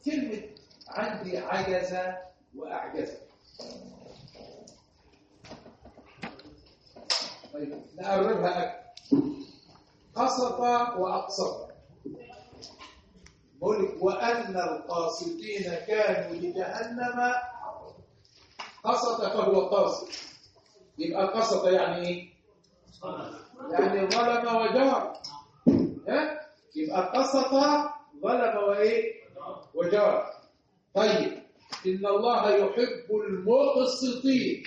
كلمة عندي عجز وأعجز طيب نقربها أكثر قسط وأقسط بقول وأن القاسطين كانوا لجهنم قسط فهو قاسط يبقى قسط يعني ايه؟ يعني ظلم وجار ها؟ يبقى قسط ظلم وايه؟ وجار طيب إن الله يحب المقسطين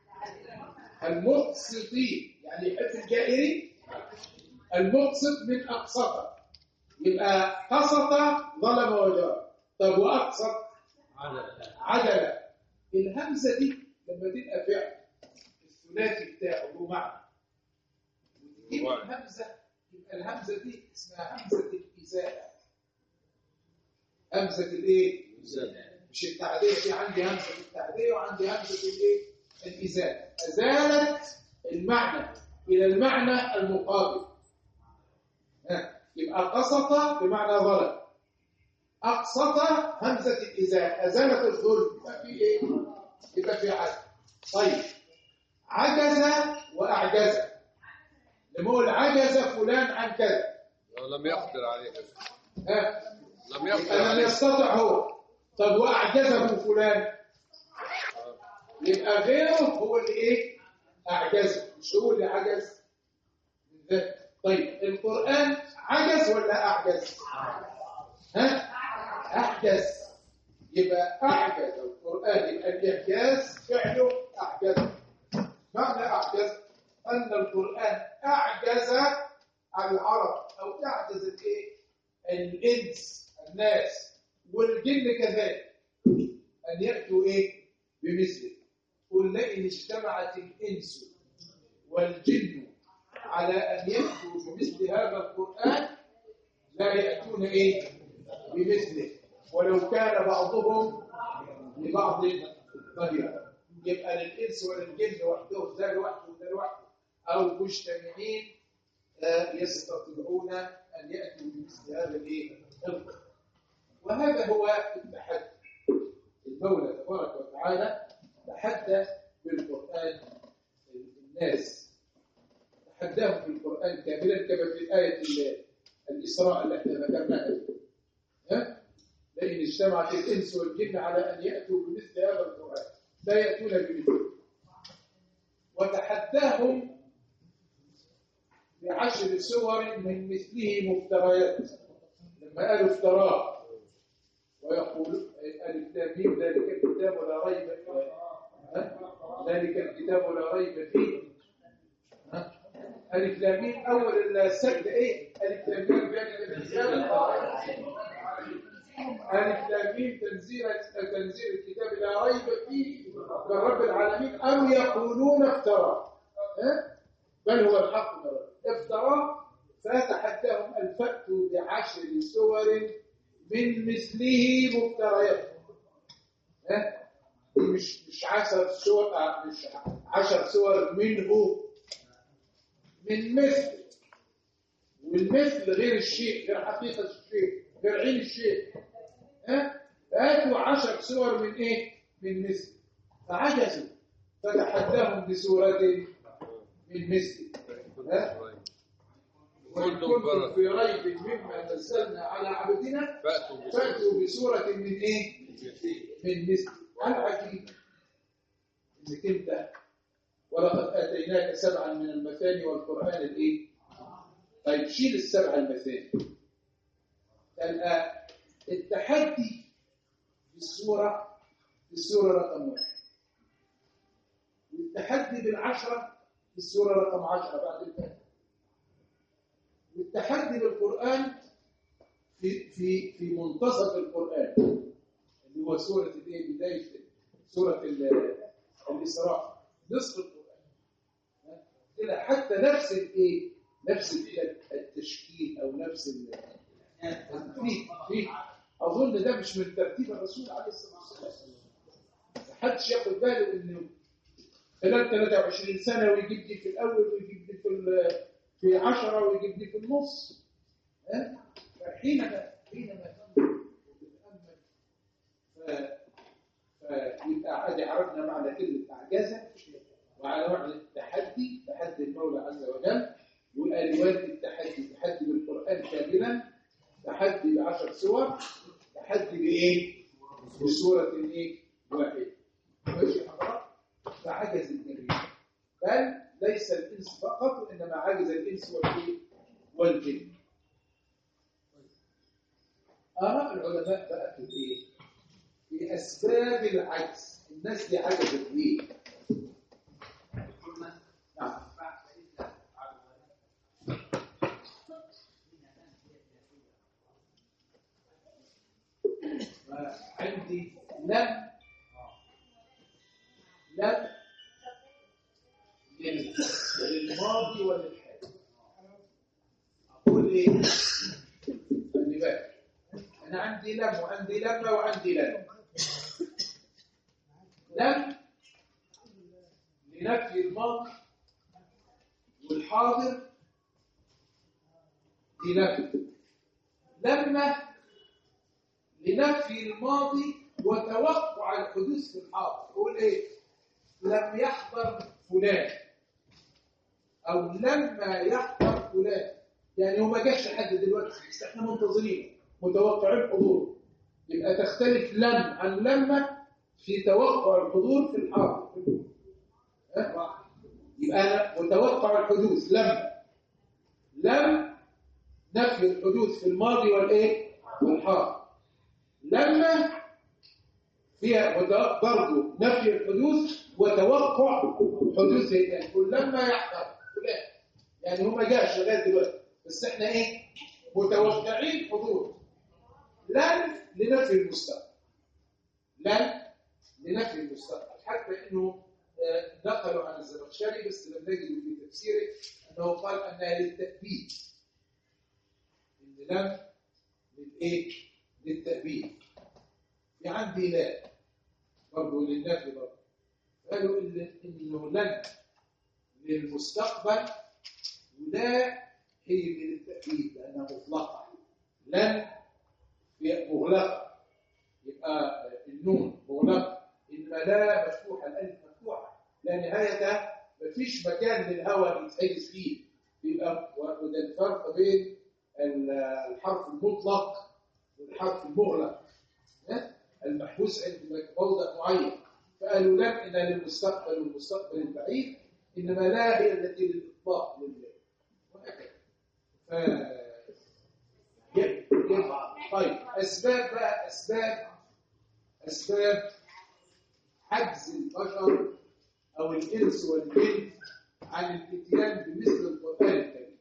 المقسطين يعني يحب الجائرين المقسط من أقسط يبقى قسط ظلم وجار طب وأقسط عدل الهمزة دي لما تبقى فعل الثلاثي بتاعه له معنى وتجيب الهمزة يبقى الهمزة دي اسمها همزة الإزالة همزة الإيه؟ مش التعدية في عندي همزة التعدية وعندي همزة الإيه؟ الإزالة أزالت المعنى إلى المعنى المقابل ها يبقى قسط بمعنى ظلم أقسط همزة الإزالة أزالت الظلم يبقى في إيه؟ يبقى في عدل طيب عجز وأعجز لما يقول عجز فلان عن كذا لم يقدر عليه ها لم يقدر لم عليه يستطع هو طب وأعجزه فلان يبقى غيره هو اللي إيه أعجزه مش هو اللي عجز من ذاته. طيب القرآن عجز ولا أعجز ها أعجز يبقى أعجز القرآن يبقى الإعجاز فعله أعجز معنى أعجز أن القرآن أعجز العرب أو أعجز الإيه الإنس الناس والجن كذلك أن يأتوا إيه بمثله قل لئن اجتمعت الإنس والجن على أن يأتوا بمثل هذا القرآن لا يأتون إيه بمثله ولو كان بعضهم لبعض ظهيرا يبقى للإنس وللجن وحدهم ده لوحده وده لوحده أو مجتمعين آه، يستطيعون أن يأتوا بمثل هذا الإيه القرآن وهذا هو التحدي المولى تبارك وتعالى تحدى بالقرآن الناس تحداهم بالقرآن كاملا كما في آية ال- الإسراء اللي احنا ذكرناها دي. ها؟ لئن اجتمعت الإنس والجن على أن يأتوا بمثل هذا القرآن لا يأتون بمثله وتحداهم بعشر سور من مثله مفتريات لما قالوا افتراه ويقول الف لام ميم ذلك الكتاب لا ريب ها؟ ذلك الكتاب لا ريب فيه ها؟ الف لام ميم اول السجد ايه الف لام ميم ذلك الكتاب ألف لام ميم تنزيل تنزيل الكتاب لا ريب فيه من رب العالمين أم يقولون افترى ها؟ بل هو الحق من رب افترى فيتحداهم أن فأتوا بعشر سور من مثله مفتريات ها؟ مش مش عشر سور آه، مش عشر سور منه من مثل والمثل غير الشيء غير حقيقة الشيء غير عين الشيء ها فاتوا عشر سور من ايه من مثل فعجزوا فتحداهم بسورة من مثل ها وإن كنتم في ريب مما نزلنا على عبدنا فأتوا بسورة فأتوا بسورة من ايه من مثل العجيب انك انت ولقد اتيناك سبعا من المثاني والقران الايه طيب شيل السبع المثاني الآن التحدي بالسورة بالسورة رقم واحد والتحدي بالعشرة بالسورة رقم عشرة بعد الفاتحة والتحدي بالقرآن في في في منتصف القرآن اللي هو سورة الايه بداية سورة ال- الإسراء نصف القرآن ها؟ كده حتى نفس الايه نفس ال- التشكيل او نفس ال- في في اظن ده مش من ترتيب الرسول عليه الصلاه والسلام محدش ياخد باله انه خلال 23 سنه ويجيب دي في الاول ويجيب دي في ال- في 10 ويجيب دي في النص ها فحينما حينما تنظر وتتامل شرحنا معنى كلمة أعجازة وعلى معنى التحدي تحدي المولى عز وجل والألوان التحدي تحدي بالقرآن كاملا تحدي بعشر سور تحدي بإيه؟ بسورة إيه؟ واحدة ماشي حضرتك؟ فعجز النبي بل ليس الإنس فقط إنما عجز الإنس والإيه؟ والجن آراء العلماء بقى في إيه؟ في أسباب العجز الناس دي عجزت ليه؟ نعم عندي لم لم لل- للماضي وللحال أقول إيه؟ خلي بالك أنا عندي لم وعندي لما وعندي لم لم لنفي الماضي والحاضر لنفي لما لنفي الماضي وتوقع الحدوث في الحاضر يقول ايه لم يحضر فلان او لما يحضر فلان يعني هو ما جاش لحد دلوقتي بس احنا منتظرين متوقعين حضوره يبقى تختلف لم عن لما في توقع الحضور في الحاضر ها؟ يبقى انا متوقع الحدوث لما لم نفي الحدوث في الماضي والايه والحاضر لما فيها وت- برضه نفي الحدوث وتوقع حدوثه يعني كل لما يحضر فلان يعني هو ما جاش لغايه دلوقتي بس احنا ايه متوقعين حضور لن لنفي المستقبل لن لنفي المستقبل حتى انه آه، نقلوا عن الزمخشري بس لم نجد في تفسيره انه قال انها للتأبيد ان لم للايه للتأبيد في عندي لا برضه للنفي برضه قالوا إن انه لن للمستقبل ولا هي للتأبيد لانها مطلقه لن هي مغلقه يبقى النون مغلقه انما لا مفتوحه الالف مفتوحه لا نهايه مفيش مكان للهواء يتحجز فيه يبقى وده الفرق بين ال- الحرف المطلق والحرف المغلق ها؟ المحبوس عند موضع معين فقالوا لم انها للمستقبل والمستقبل البعيد انما لا هي التي للاطلاق لله وهكذا ف يب- يب- طيب اسباب بقى اسباب اسباب عجز البشر او الانس والجن عن الاتيان بمثل القران الكريم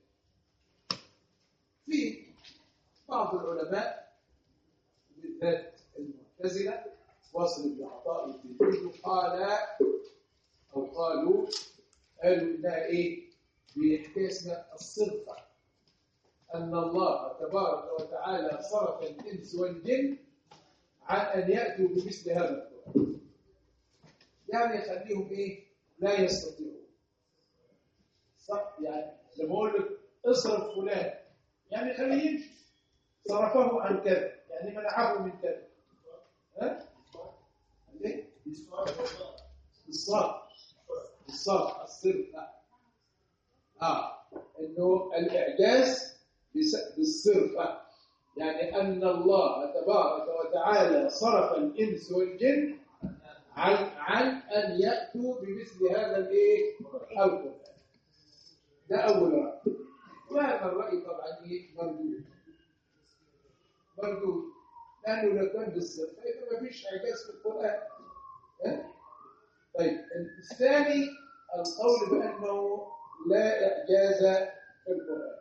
في بعض العلماء بالذات المعتزله واصل بن عطاء الدين قال او قالوا قالوا انها ايه بحكايه اسمها الصرفه ان الله تبارك وتعالى صرف الانس والجن عن ان ياتوا بمثل هذا القران يعني يخليهم ايه لا يستطيعون صح يعني لما اقول لك اصرف فلان يعني خليه يمشي صرفه عن كذا يعني منعه من كذا ها ليه بالصرف بالصرف الصرف لا اه انه الاعجاز بس- بالصرف آه. يعني ان الله تبارك وتعالى صرف الانس والجن عن عن ان ياتوا بمثل هذا الايه القران ده اول راي وهذا الراي طبعا ايه مردود مردود لانه لو كان بالصرف فاذا ما فيش اعجاز في القران ها؟ طيب الثاني القول بانه لا اعجاز في القران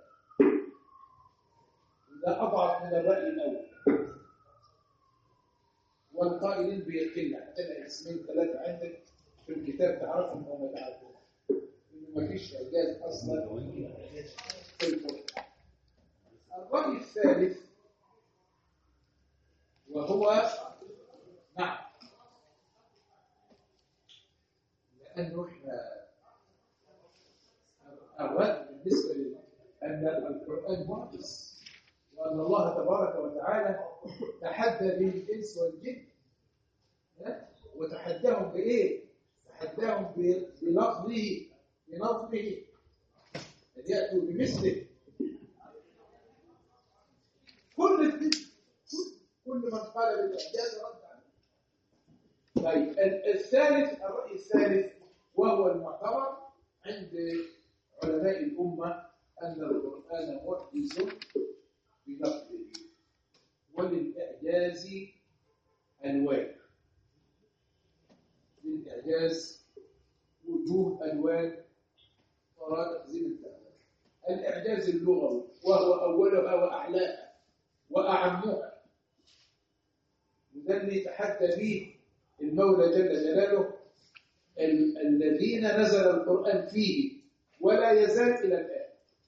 ده اضعف من الراي الاول والقائلين بيقل عندنا اسمين ثلاثه عندك في الكتاب تعرفهم او ما تعرفهم انه ما فيش اعجاز اصلا في القران الراي الثالث وهو نعم لانه احنا الرد بالنسبه لل ان القران معجز وان الله تبارك وتعالى تحدى به الانس والجن ها؟ وتحداهم بايه؟ أتاهم ب- بلفظه بلفظه أن يأتوا بمثله كل الدين كل من قال بالإعجاز رد عليه طيب ال- الثالث الرأي الثالث وهو المعتبر عند علماء الأمة أن القرآن معجز بلفظه وللإعجاز ألوان للإعجاز وجوه ألوان طرائق زي ما انت عارف. الإعجاز اللغوي وهو أولها وأعلاها وأعمها وده اللي يتحدى به المولى جل جلاله ال- الذين نزل القرآن فيه ولا يزال إلى الآن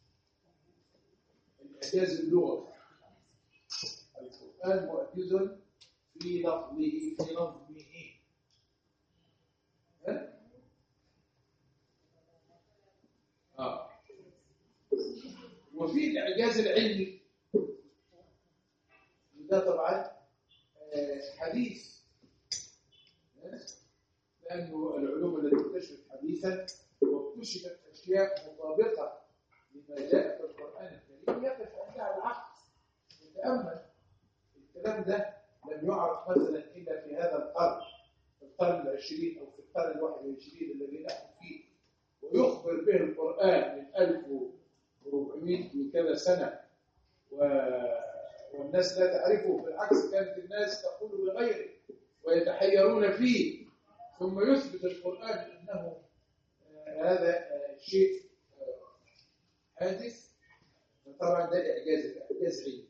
الإعجاز اللغوي القرآن معجز في لفظه في نظمه ها؟ آه. وفي الإعجاز العلمي ده طبعا آه، حديث ها؟ لأنه العلوم التي اكتشفت حديثا واكتشفت أشياء مطابقة لما جاء في القرآن الكريم يقف عندها العقل يتأمل الكلام ده لم يعرف مثلا إلا في هذا القرن في القرن العشرين أو في القرن الواحد والعشرين الذي نحن فيه ويخبر به القرآن من 1400 وكذا سنة و... والناس لا تعرفه بالعكس كانت الناس تقول بغيره ويتحيرون فيه ثم يثبت القرآن أنه آه، هذا آه، شيء آه، حادث فطبعا ده إعجاز إعجاز علمي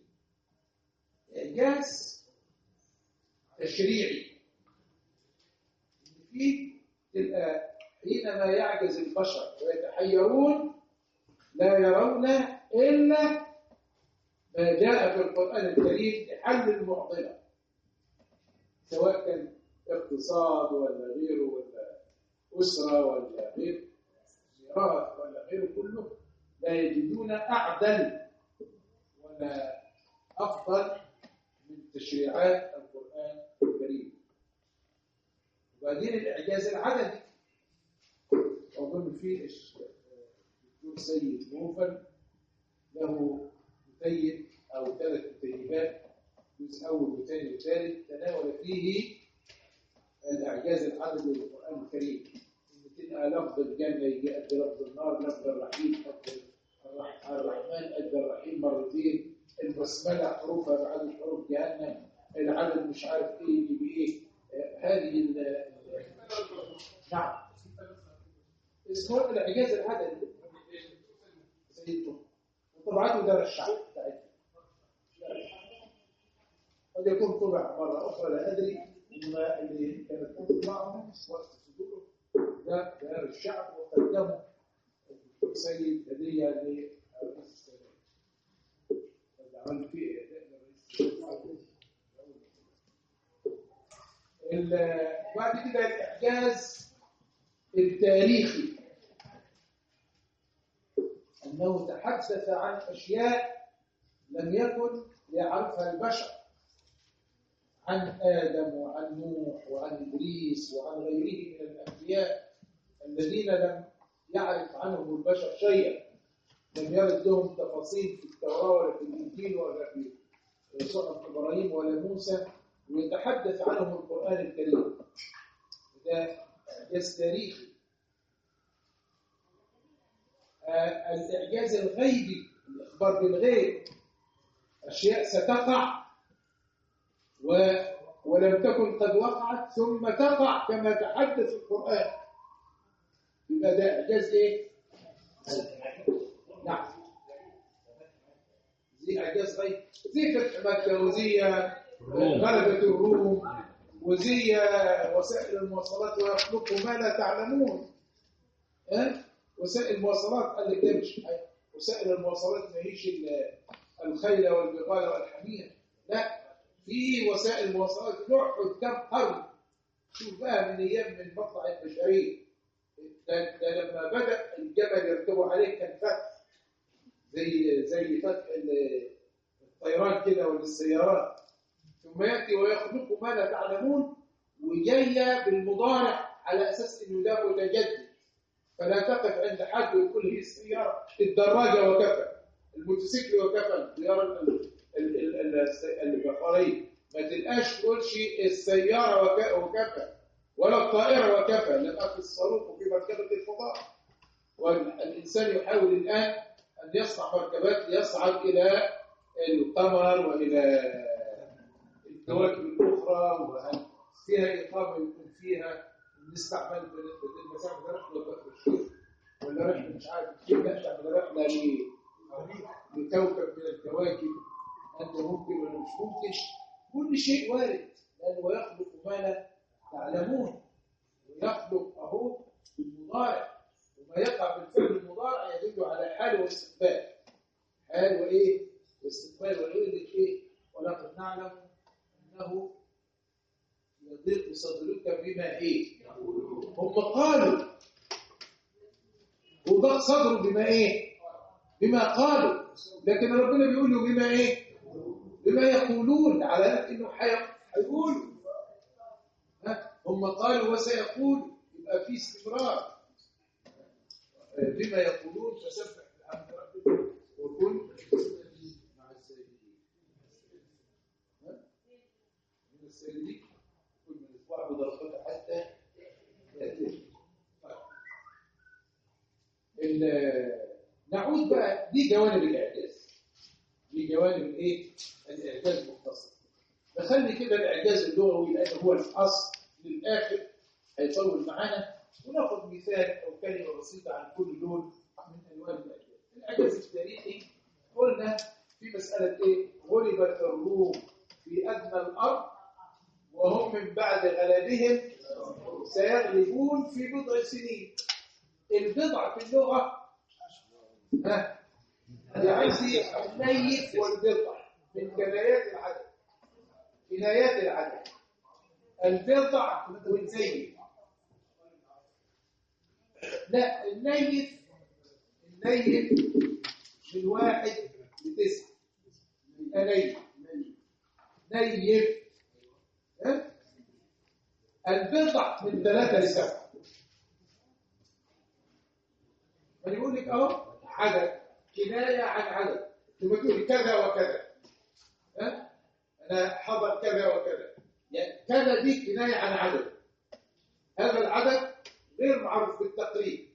إعجاز تشريعي إن فيه تبقى حينما يعجز البشر ويتحيرون لا يرون إلا ما جاء في القرآن الكريم لحل المعضلة سواء كان اقتصاد ولا غيره ولا أسرة ولا غير ميراث ولا غيره كله لا يجدون أعدل ولا أفضل من تشريعات القرآن الكريم وبعدين الإعجاز العددي أظن فيه الش- الدكتور سيد نوفل له متيب أو ثلاث متيبات جزء أول وثاني وثالث تناول فيه الإعجاز العددي للقرآن الكريم إن تبقى لفظ الجنة يجي قد لفظ النار لفظ الرحيم قد الرح- الرحمن قد الرحيم مرتين البسملة حروفها بعدد حروف جهنم العدد مش عارف ايه يجي بايه آه، هذه ال ال- نعم اسمه الاعجاز العددي سيدنا وطبعته دار الشعب بتاعتنا قد يكون طبع مرة أخرى لا أدري إنما اللي كانت تطبعه وقت صدوره ده دار الشعب وقدمه الدكتور سيد هدية لرئيس السادات اللي عمل فيه إهداء لرئيس السادات بعد كده الإعجاز التاريخي أنه تحدث عن أشياء لم يكن يعرفها البشر عن آدم وعن نوح وعن إدريس وعن غيره من الأنبياء الذين لم يعرف عنهم البشر شيئا لم يرد لهم تفاصيل في التوراة ولا في الإنجيل ولا في صحف إبراهيم ولا موسى ويتحدث عنهم القرآن الكريم ده إعجاز تاريخي آه، الإعجاز الغيبي الإخبار بالغيب أشياء ستقع و... ولم تكن قد وقعت ثم تقع كما تحدث القرآن يبقى ده إعجاز إيه؟ نعم زي إعجاز غيب زي فتح مكة وزي غلبة الروم وزي وسائل المواصلات ويخلقوا ما لا تعلمون ها؟ وسائل المواصلات قال لك ده مش حاجة. وسائل المواصلات ما هيش ال- الخيل والبغال والحمير لا في وسائل مواصلات تقعد كم قرن شوف بقى من ايام من مطلع البشريه ده, ده لما بدا الجبل يركبوا عليه كان فتح زي زي فتح ال- الطيران كده وللسيارات ثم ياتي ويخلق ما لا تعلمون وجايه بالمضارع على اساس انه ده متجدد فلا تقف عند حد وتقول هي السياره الدراجه وكفى الموتوسيكل وكفى السياره ال- ال- ال- ال- البخاريه ما تلقاش تقولش السياره وك- وكفى ولا الطائره وكفى لما في الصاروخ وفي مركبه الفضاء والإنسان يحاول الآن أن يصنع مركبات ليصعد إلى القمر وإلى الكواكب الأخرى وأن فيها إقامة يكون فيها نستعمل المسافة رحلة بكر ولا رحلة مش عارف كيف نعمل رحلة ل- لكوكب من الكواكب أنت ممكن ولا مش ممكن كل شيء وارد لأنه يخلق ما لا تعلمون ويخلق أهو بالمضارع وما يقع بالفعل المضارع يدل على حال واستقبال حال وايه واستقبال ويقول لك ايه ولقد نعلم انه يضيق صدرك بما ايه هم قالوا وضاق صدره بما ايه بما قالوا لكن ربنا بيقول له بما ايه بما يقولون على انه حي- هيقولوا ها؟ هم قالوا وسيقول يبقى في استمرار بما يقولون فسبح بحمد ربك وكن مع الساجدين ها؟ من الساجدين كل من الاسبوع بدرجته حتى يأتي طيب. ال- نعود بقى دي جوانب الاعجاز دي جوانب الايه الاعجاز المختصر نخلي كده الاعجاز اللغوي لانه هو الاصل للاخر هيطول معانا وناخد مثال او كلمه بسيطه عن كل لون من الوان الاعجاز الاعجاز التاريخي قلنا في مساله ايه غلبت الروم في ادنى الارض وهم من بعد غلبهم سيغلبون في بضع سنين البضع في اللغه ها يعني النيف والبضع من كنايات العدد كنايات العدد البضع والزيت لا النيف النيف من واحد لتسعة يبقى نيف نيف ها؟ البضع من ثلاثة لسبعة فيقول لك اهو عدد كناية عن عدد لما تقول كذا وكذا ها؟ أنا حضر كذا وكذا يعني كذا دي كناية عن عدد هذا العدد غير معروف بالتقريب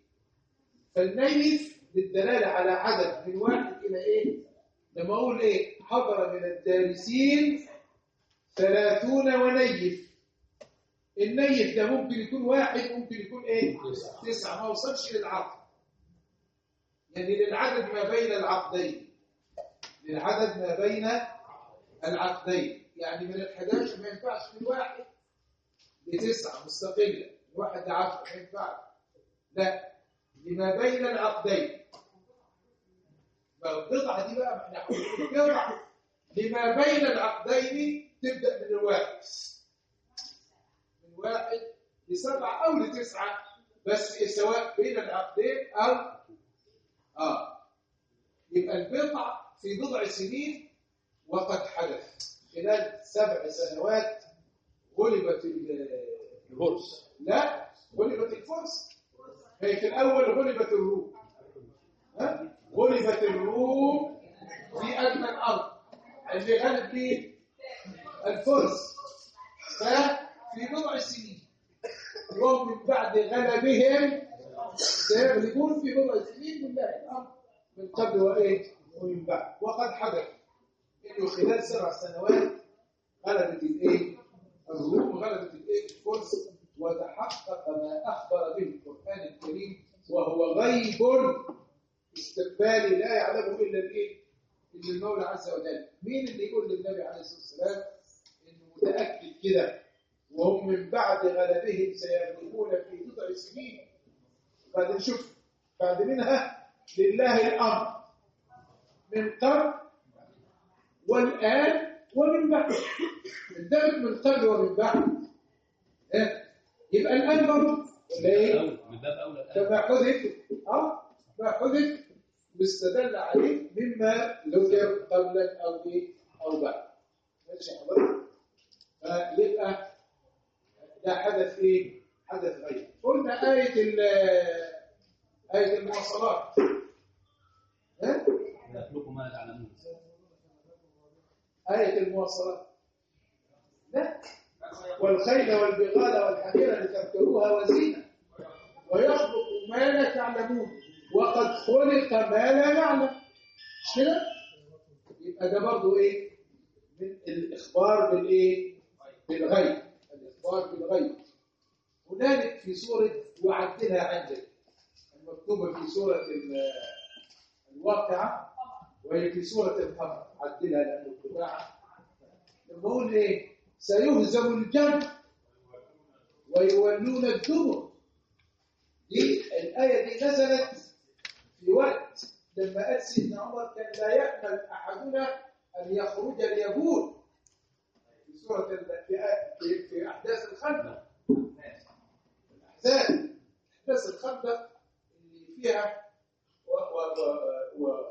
فالنيف للدلالة على عدد من واحد إلى إيه؟ لما أقول إيه؟ حضر من الدارسين ثلاثون ونيف النيف ده ممكن يكون واحد ممكن يكون إيه؟ تسعة ما وصلش للعقد يعني للعدد ما بين العقدين للعدد ما بين العقدين يعني من ال11 ما ينفعش من واحد لتسعة مستقلة واحد لعشرة ما ينفعش لا لما بين العقدين القطعة دي بقى ما احنا هنقول قطعة لما بين العقدين تبدأ من الواحد من واحد لسبعة أو لتسعة بس سواء بين العقدين أو آه يبقى البضع في بضع سنين وقد حدث خلال سبع سنوات غلبت ال- الفرس لا غلبت الفرس هي في الأول غلبت الروم ها؟ غلبت الروم في أدنى الأرض اللي غلب مين؟ الفرس ففي بضع سنين وهم من بعد غلبهم سيغلبون في بضع سنين من الله الأرض من قبل وإيه؟ ومن بعد وقد حدث إنه خلال سبع سنوات غلبت الإيه؟ الروم غلبت الإيه؟ الفرس وتحقق ما أخبر به القرآن الكريم وهو غيب استقبالي لا يعلمه إلا الإيه؟ إلا المولى عز وجل مين اللي يقول للنبي عليه الصلاة والسلام إنه متأكد كده وهم من بعد غلبهم سيغلبون في بضع سنين بعد نشوف بعد منها لله الأمر من قبل والآن ومن بعد الدمج من قبل ومن بعد ها؟ يبقى الآن برضه ولا إيه؟ من باب اولى الان كما حذف اه ما حذف واستدل عليه مما ذكر قبلا او ايه او بعد ماشي حضرتك فيبقى ده حدث ايه حدث غيب قلنا آية ال آية المواصلات ها؟ يخلقوا ما لا تعلمون آية المواصلات لا والخيل والبغال والحمير لتركبوها وزينة ويخلق ما لا تعلمون وقد خلق ما لا نعلم مش كده؟ يبقى ده برضه ايه؟ من الإخبار بالإيه؟ بالغيب الإخبار بالغيب هنالك في سورة وعدلها عندك المكتوبة في سورة ال- الواقعة وهي في سورة القمر عدلها لأنه اتباعها لما أقول إيه؟ سيهزم الجمع ويولون الدبر دي الآية دي نزلت في وقت لما قال سيدنا عمر كان لا يأمل أحدنا أن يخرج ليبول في سورة ال- في, في, في أحداث الخندق الأحزاب أحداث الخندق اللي فيها و و و و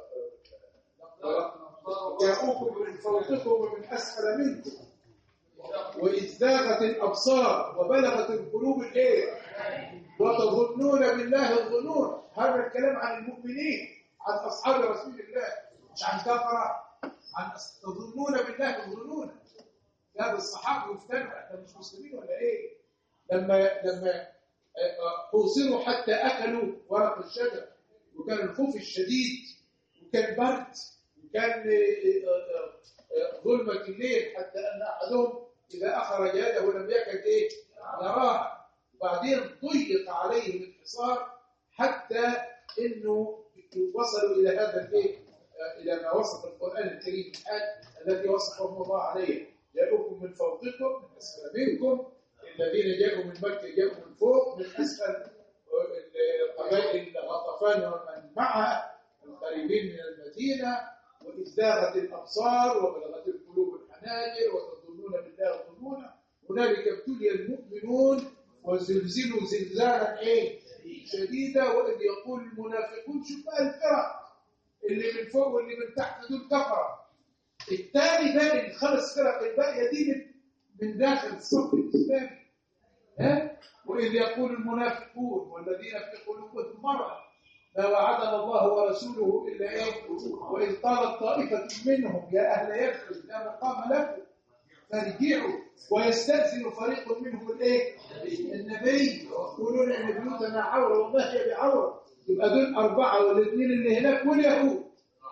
و- جاءوكم من فوقكم ومن أسفل منكم وإذ زاغت الأبصار وبلغت القلوب الإيه؟ وتظنون بالله الظنون هذا الكلام عن المؤمنين عن أصحاب رسول الله مش عن كفرة عن أص- تظنون بالله الظنون لا بالصحابة يفتنوا احنا مش مسلمين ولا ايه لما لما آه، آه، حوصروا حتى اكلوا ورق الشجر وكان الخوف الشديد وكان برد وكان آه، آه، آه، ظلمة الليل حتى ان احدهم اذا اخرج يده لم يكد ايه يراها وبعدين ضيق عليهم الحصار حتى انه وصلوا الى هذا الايه آه، الى ما وصف القران الكريم الحال الذي وصفهم الله عليه جاءوكم من فوقكم من اسفل منكم الذين جاءوا من مكه جاءوا من فوق من اسفل القبائل غطفان ومن معها القريبين من المدينه واذ زاغت الابصار وبلغت القلوب الحناجر وتظنون بالله ظنونا هنالك ابتلي المؤمنون وزلزلوا زلزالا ايه شديدا واذ يقول المنافقون شوف بقى الفرق اللي من فوق واللي من تحت دول كفره الثاني ده الخمس فرق الباقيه دي من من داخل الصف الاسلامي ها واذ يقول المنافقون والذين في قلوبهم مرض ما وعدنا الله ورسوله الا ايه واذ قالت طائفه منهم يا اهل يثرب لا مقام لكم فارجعوا ويستأذن فريق منهم الايه النبي ويقولون ان بيوتنا عوره والله هي بعوره يبقى دول اربعه والاثنين اللي هناك واليهود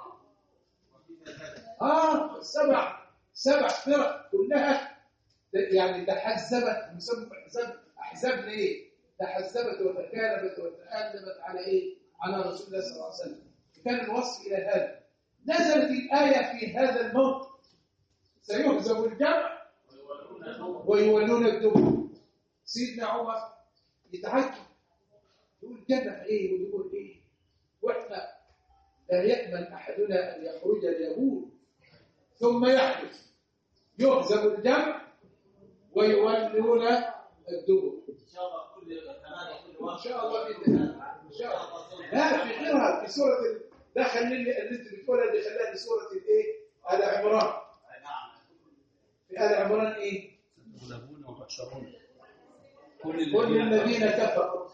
اه سبع سبع فرق كلها يعني تحزبت مسمى احزاب احزاب ليه؟ تحزبت وتكالبت وتآلبت على ايه؟ على رسول الله صلى الله عليه وسلم كان الوصف الى هذا نزلت الايه في هذا الموقف سيهزم الجمع ويولون الدبر سيدنا عمر يتعجب يقول جمع ايه ويقول ايه واحنا لا يأمن احدنا ان يخرج اليهود ثم يحدث يهزم الجمع ويولون الدبر ان شاء الله كل ثمانيه كل ان واحد شاء الله باذن الله ان شاء الله لا في غيرها في سوره ال- ده خليني اللي انت بتقولها دي خليها في سوره الايه؟ ال عمران نعم في ال عمران ايه؟ تغلبون وتحشرون كل كل الذين كفروا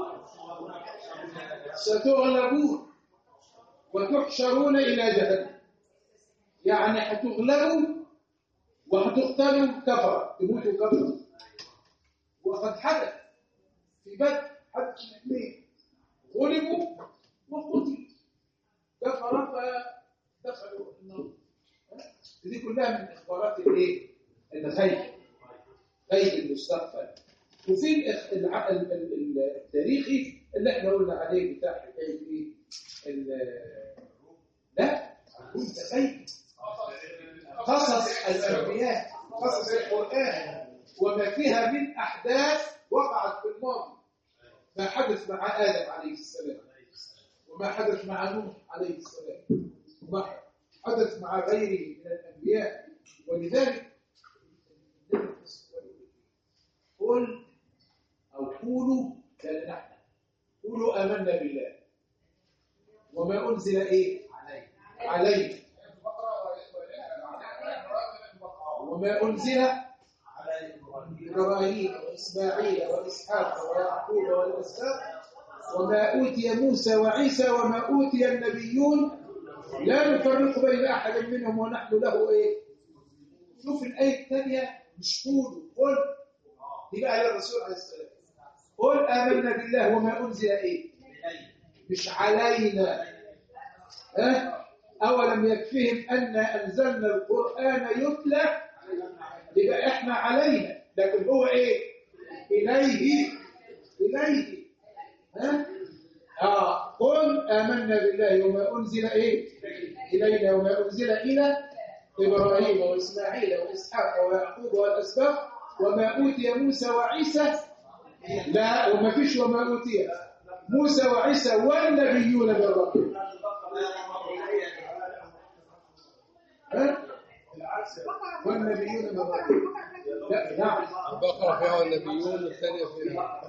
ستغلبون وتحشرون إلى جهنم يعني هتغلبوا وهتقتلوا كفرة تموتوا كفرة وقد حدث في بدر حدث الاثنين غلبوا وقتلوا كفرة فدخلوا النار دي كلها من اخبارات الايه؟ الغيب غيب المستقبل وفي الإخ- الع- ال- ال- ال- التاريخي اللي احنا قلنا عليه بتاع حكايه ايه؟ ال- لا كنت غيب قصص الانبياء قصص القران وما فيها من احداث وقعت في الماضي ما حدث مع ادم عليه السلام وما حدث مع نوح عليه السلام وما حدث مع غيره من الانبياء ولذلك قل أو قولوا لا نحن قولوا آمنا بالله وما أنزل إيه عليه وما أنزل إبراهيم وإسماعيل وإسحاق ويعقوب والأسباط وما أوتي موسى وعيسى وما أوتي النبيون لا نفرق بين أحد منهم ونحن له إيه شوف الآية الثانية مش قول قل دي بقى للرسول عليه السلام قل آمنا بالله وما أنزل إيه مش علينا ها أولم يكفهم أن أنزلنا القرآن يتلى يبقى إحنا علينا لكن هو إيه إليه إليه ها آه قل آمنا بالله وما أنزل إيه إلينا وما أنزل إلى إبراهيم وإسماعيل وإسحاق ويعقوب والأسباط وما أوتي موسى وعيسى لا وما فيش وما أوتي موسى وعيسى والنبيون من ربهم ها؟ والنبيون من ربهم لا نعم البقرة فيها النبيون والثانية فيها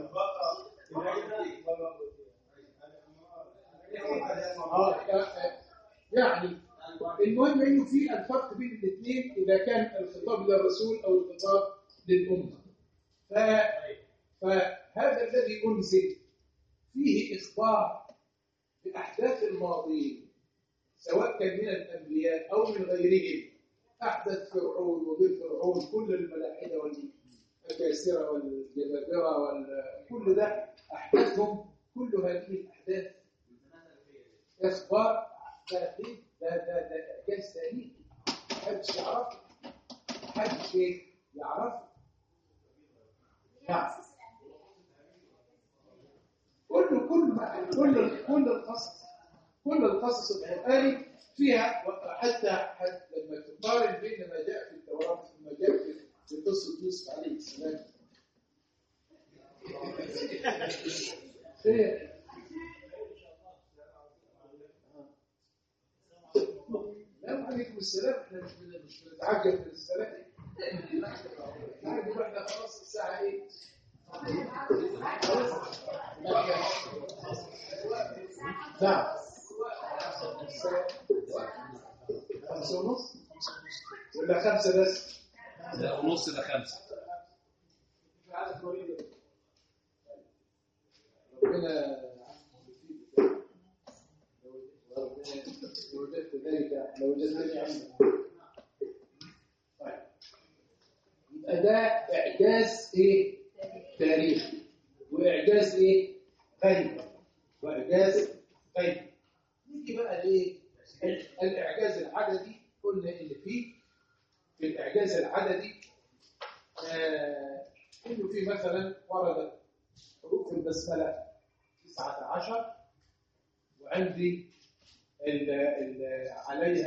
آه، آه، يعني المهم انه في الفرق بين الاثنين اذا كان الخطاب للرسول او الخطاب للامه ف... فهذا الذي انزل فيه اخبار باحداث الماضين سواء كان من الانبياء او من غيرهم احدث فرعون وغير فرعون كل الملاحده والكاسره والجبابره وكل ده احداثهم كل هذه الاحداث اخبار تاريخ ده ده ده اعجاز تاريخي محدش يعرفه محدش إيه؟ يعرفه نعم كل كل ما كل كل القصص كل القصص القرآني فيها حتى حتى لما تقارن بين ما جاء في التوراة وما جاء في في قصة يوسف عليه السلام خير لا عليكم السلام احنا مش بن- مش بنتعجب من السلام عادي بقى احنا خلاص الساعة ايه؟ خلاص؟ نعم خمسة ونص ولا خمسة بس؟ لا ونص ده خمسة ربنا لو وجدت ذلك لو وجدتني عندك طيب يبقى ده اعجاز ايه تاريخي واعجاز ايه غيب واعجاز غيب نيجي بقى لايه الاعجاز العددي قلنا اللي فيه في الاعجاز العددي آه انه في مثلا ورد حروف البسمله 19 وعندي ال ال عليها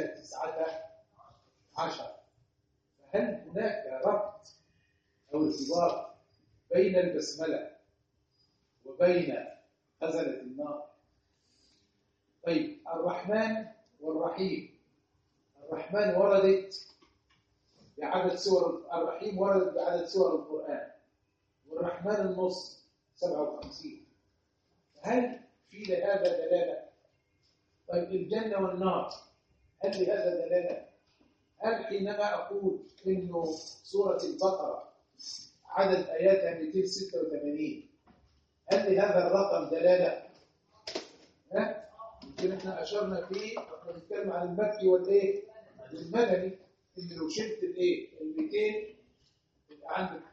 19 فهل هناك ربط او ارتباط بين البسمله وبين غزله النار طيب الرحمن والرحيم الرحمن وردت بعدد سور الرحيم وردت بعدد سور القرآن والرحمن النص 57 هل في لهذا دلالة؟ طيب الجنة والنار هل لهذا دلالة؟ هل حينما أقول إنه سورة البقرة عدد آياتها 286 هل لهذا الرقم دلالة؟ ها؟ يمكن احنا أشرنا فيه احنا بنتكلم عن المكي والإيه؟ والمدني إن لو شلت الإيه؟ ال 200 يبقى عندك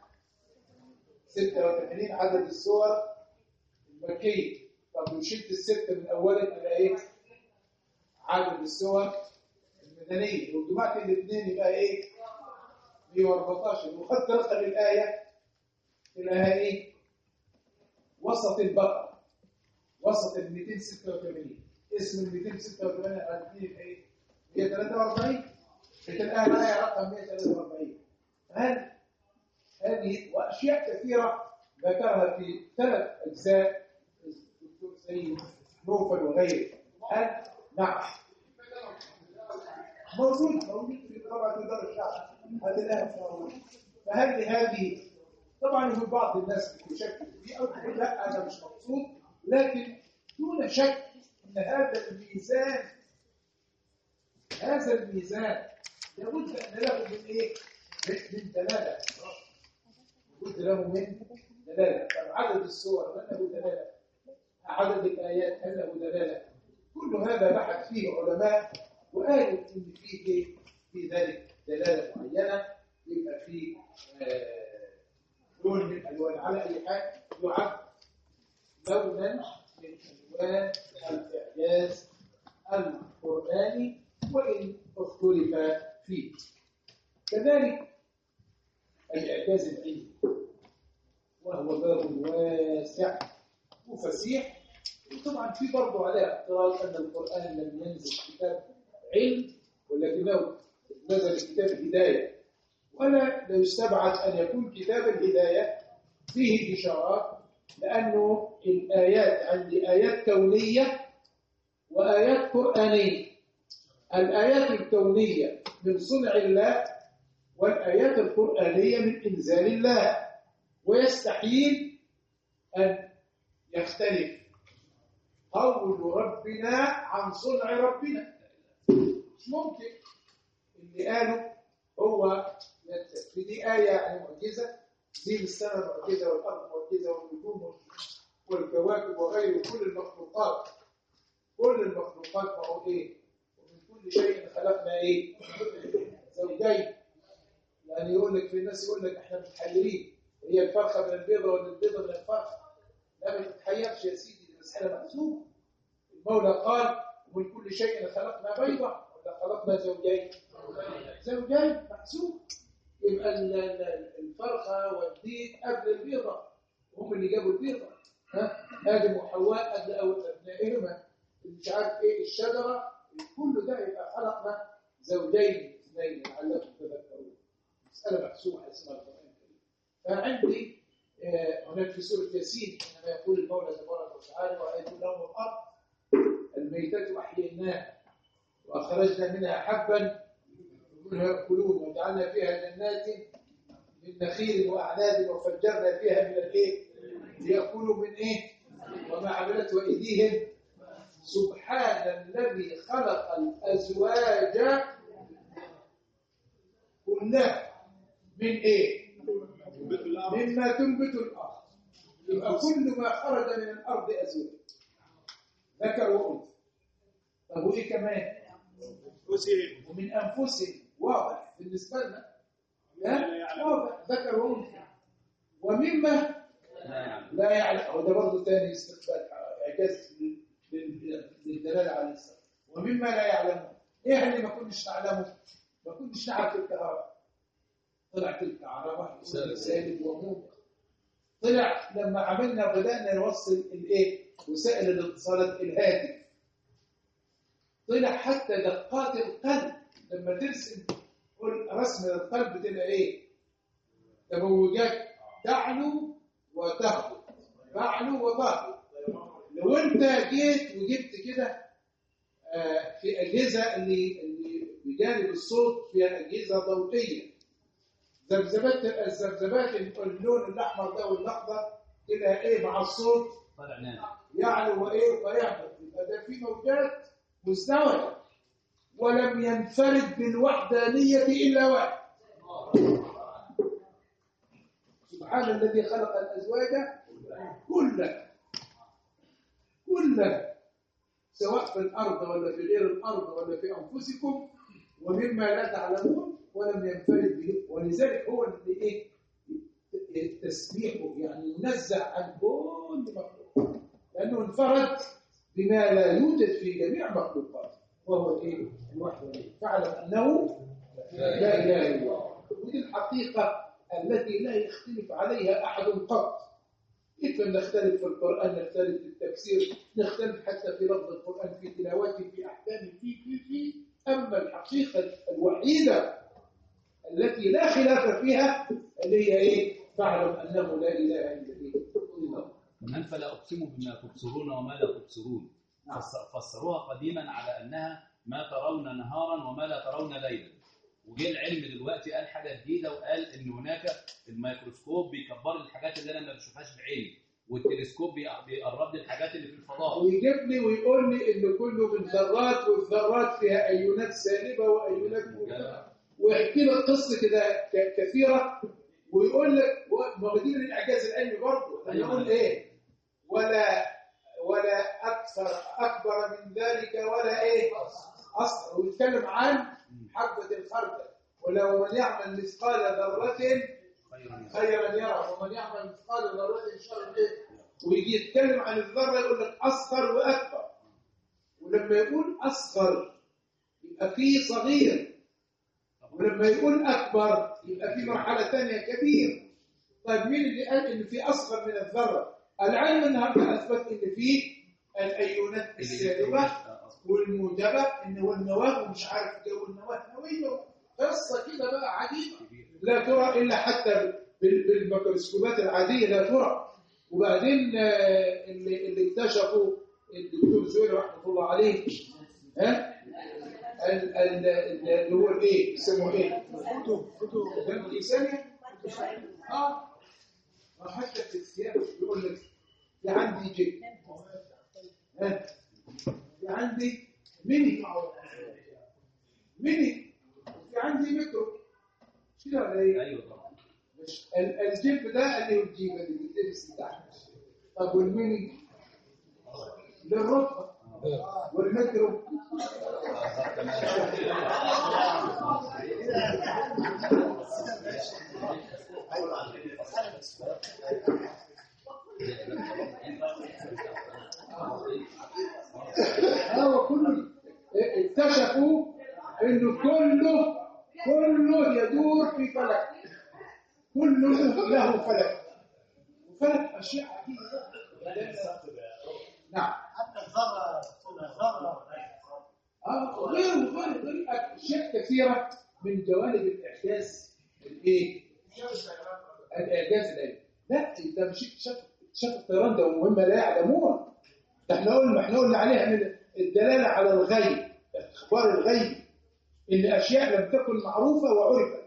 86 عدد السور المكية طب لو شلت الستة من أولها تبقى إيه؟ عدد السور المدنية لو جمعت الاثنين يبقى إيه؟ 114 وخدت رقم الآية تلاقيها إيه؟ وسط البقرة وسط ال 286 اسم ال 286 على الاثنين ايه؟ 143 لكن الان معايا رقم 143 هل هذه واشياء كثيره ذكرها في ثلاث اجزاء الدكتور سيد نوفل وغيره هل نعم موجود موجود في طبعا في دار الشعب هتلاقيها ان شاء الله فهل هذه طبعا في بعض الناس بتشكك في او تقول لا انا مش مقصود لكن دون شك ان هذا الميزان هذا الميزان لابد ان له من ايه؟ من دلاله له من دلاله طب عدد السور هل له دلاله عدد الايات هل له دلاله كل هذا بحث فيه علماء وقالوا ان فيه إيه؟ في ذلك دلاله معينه يبقى فيه آه، لون من الالوان على اي حال يعد لونا من الوان الاعجاز القراني وان اختلف فيه كذلك الاعجاز العلمي وهو باب واسع وفسيح وطبعا في برضه عليه اعتراض ان القران لم ينزل كتاب علم ولكنه نزل كتاب هدايه ولا لا يستبعد ان يكون كتاب الهدايه فيه اشارات لانه الايات عندي ايات كونيه وايات قرانيه الايات الكونيه من صنع الله والايات القرانيه من انزال الله ويستحيل ان يختلف قول ربنا عن صنع ربنا مش ممكن اللي قاله هو في دي آية يعني معجزة زي السماء معجزة والأرض معجزة والنجوم والكواكب وغيره كل المخلوقات كل المخلوقات ما هو إيه ومن كل شيء خلقنا إيه زوجين يعني يقول لك في الناس يقول لك احنا متحيرين هي الفرخة من البيضة ولا البيضة من الفرخة لا ما تتحيرش يا سيدي دي مسألة محسوبة المولى قال ومن كل شيء خلقنا بيضة ولا خلقنا زوجين زوجين محسوب يبقى ال- ال- الفرخة والديك قبل البيضة هم اللي جابوا البيضة ها آدم وحواء قبل أول أبنائهما مش عارف إيه الشجرة كل ده يبقى خلقنا زوجين اثنين لعلكم تذكرون مسألة محسوبة اسمها القرآن الكريم فعندي آه، هناك في سورة ياسين حينما يقول المولى تبارك وتعالى وآية لهم الأرض الميتة أحييناها وأخرجنا منها حبا منها يأكلون وجعلنا فيها جنات من نخيل وأعناب وفجرنا فيها من الإيه؟ ليأكلوا من إيه؟ وما عملته أيديهم سبحان الذي خلق الأزواج كلها من إيه؟ مما تنبت الأرض يبقى كل ما خرج من الأرض أزواج ذكر وأنثى طب وإيه كمان؟ ومن أنفسهم واضح بالنسبة لنا ها؟ واضح ذكر وأنثى ومما لا يعلم هو ده برضه ثاني استقبال إعجاز لل- لل- للدلالة على الإسلام ومما لا يعلمون إيه اللي ما كناش نعلمه؟ ما كناش نعرف الكهرباء طلعت الكهرباء سالب وموجب طلع لما عملنا بدأنا نوصل الايه وسائل الاتصالات الهاتف طلع حتى دقات القلب لما ترسم قول رسم القلب بتبقى ايه تموجات تعلو وتهبط تعلو وتهبط لو انت جيت وجبت كده آه، في اجهزه اللي اللي بجانب الصوت فيها اجهزه ضوئيه ذبذبات الذبذبات اللون الاحمر ده والاخضر كده ايه مع الصوت طلع نام يعلو وايه ويهبط يبقى ده في موجات مزدوجه ولم ينفرد بالوحدانيه الا واحد سبحان الذي خلق الازواج كلها كلها سواء في الارض ولا في غير الارض ولا في انفسكم ومما لا تعلمون ولم ينفرد به ولذلك هو اللي ايه تسبيحه يعني ينزع عن كل مخلوق لانه انفرد بما لا يوجد في جميع مخلوقاته وهو الايه الوحده فاعلم انه لا اله الا الله ودي الحقيقه التي لا يختلف عليها احد قط كيف نختلف في القران نختلف في التفسير نختلف حتى في لفظ القران في تلاوته في احكامه في في في اما الحقيقه الوحيده التي لا خلاف فيها اللي هي ايه فاعلم انه لا اله الا الله من فلا أقسم بما تبصرون وما لا تبصرون فس- فسروها قديما على أنها ما ترون نهارا وما لا ترون ليلا وجه العلم دلوقتي قال حاجة جديدة وقال إن هناك الميكروسكوب بيكبر لي الحاجات اللي أنا ما بشوفهاش بعيني والتلسكوب بي- بيقرب لي الحاجات اللي في الفضاء ويجيب لي ويقول لي ان كله من ذرات والذرات فيها ايونات سالبه وايونات موجبه ويحكي لك قصه كده ك- كثيره ويقول لك و- واخدين الاعجاز العلمي برضه أيوة. يقول ايه ولا ولا اكثر اكبر من ذلك ولا ايه اصغر ويتكلم عن حبه الخردل ولو من يعمل مثقال ذره خيرا خيرا يرى ومن يعمل مثقال ذره شرا ايه ويجي يتكلم عن الذره يقول لك اصغر واكبر ولما يقول اصغر يبقى فيه صغير ولما يقول اكبر يبقى في مرحله ثانيه كبير طيب مين اللي قال ان في اصغر من الذره العلم النهارده اثبت ان في الايونات السالبه والموجبه ان هو النواه ومش عارف جو النواه نويه قصه كده بقى عجيبه لا ترى الا حتى بال- بالميكروسكوبات العاديه لا ترى وبعدين آه، اللي اللي اكتشفوا الدكتور زويل رحمه الله عليه ها ال- ال- ال- اللي هو الايه يسموه ايه؟ فهمت الانسانيه؟ اه ما حتى في الثياب يقول لك في عندي جيب ها في عندي ميني ميني وفي عندي مترو مش كده ولا ايه؟ ايوه طبعا مش ال- الجيب ده اللي هو الجيب اللي بيتلبس من تحت طب والميني للركبه والمترو هو كله اكتشفوا انه كله كله يدور في فلك كله له فلك وفلك اشياء عجيبه نعم حتى الذرة ذرة اه غير غير غير اشياء كثيره من جوانب الاعجاز الايه؟ الاعجاز العلمي لا ده مش اكتشاف اكتشاف الطيران ده مهمه لا يعلمون ده احنا قلنا احنا قلنا عليها من الدلاله على الغيب اخبار الغيب ان اشياء لم تكن معروفه وعرفت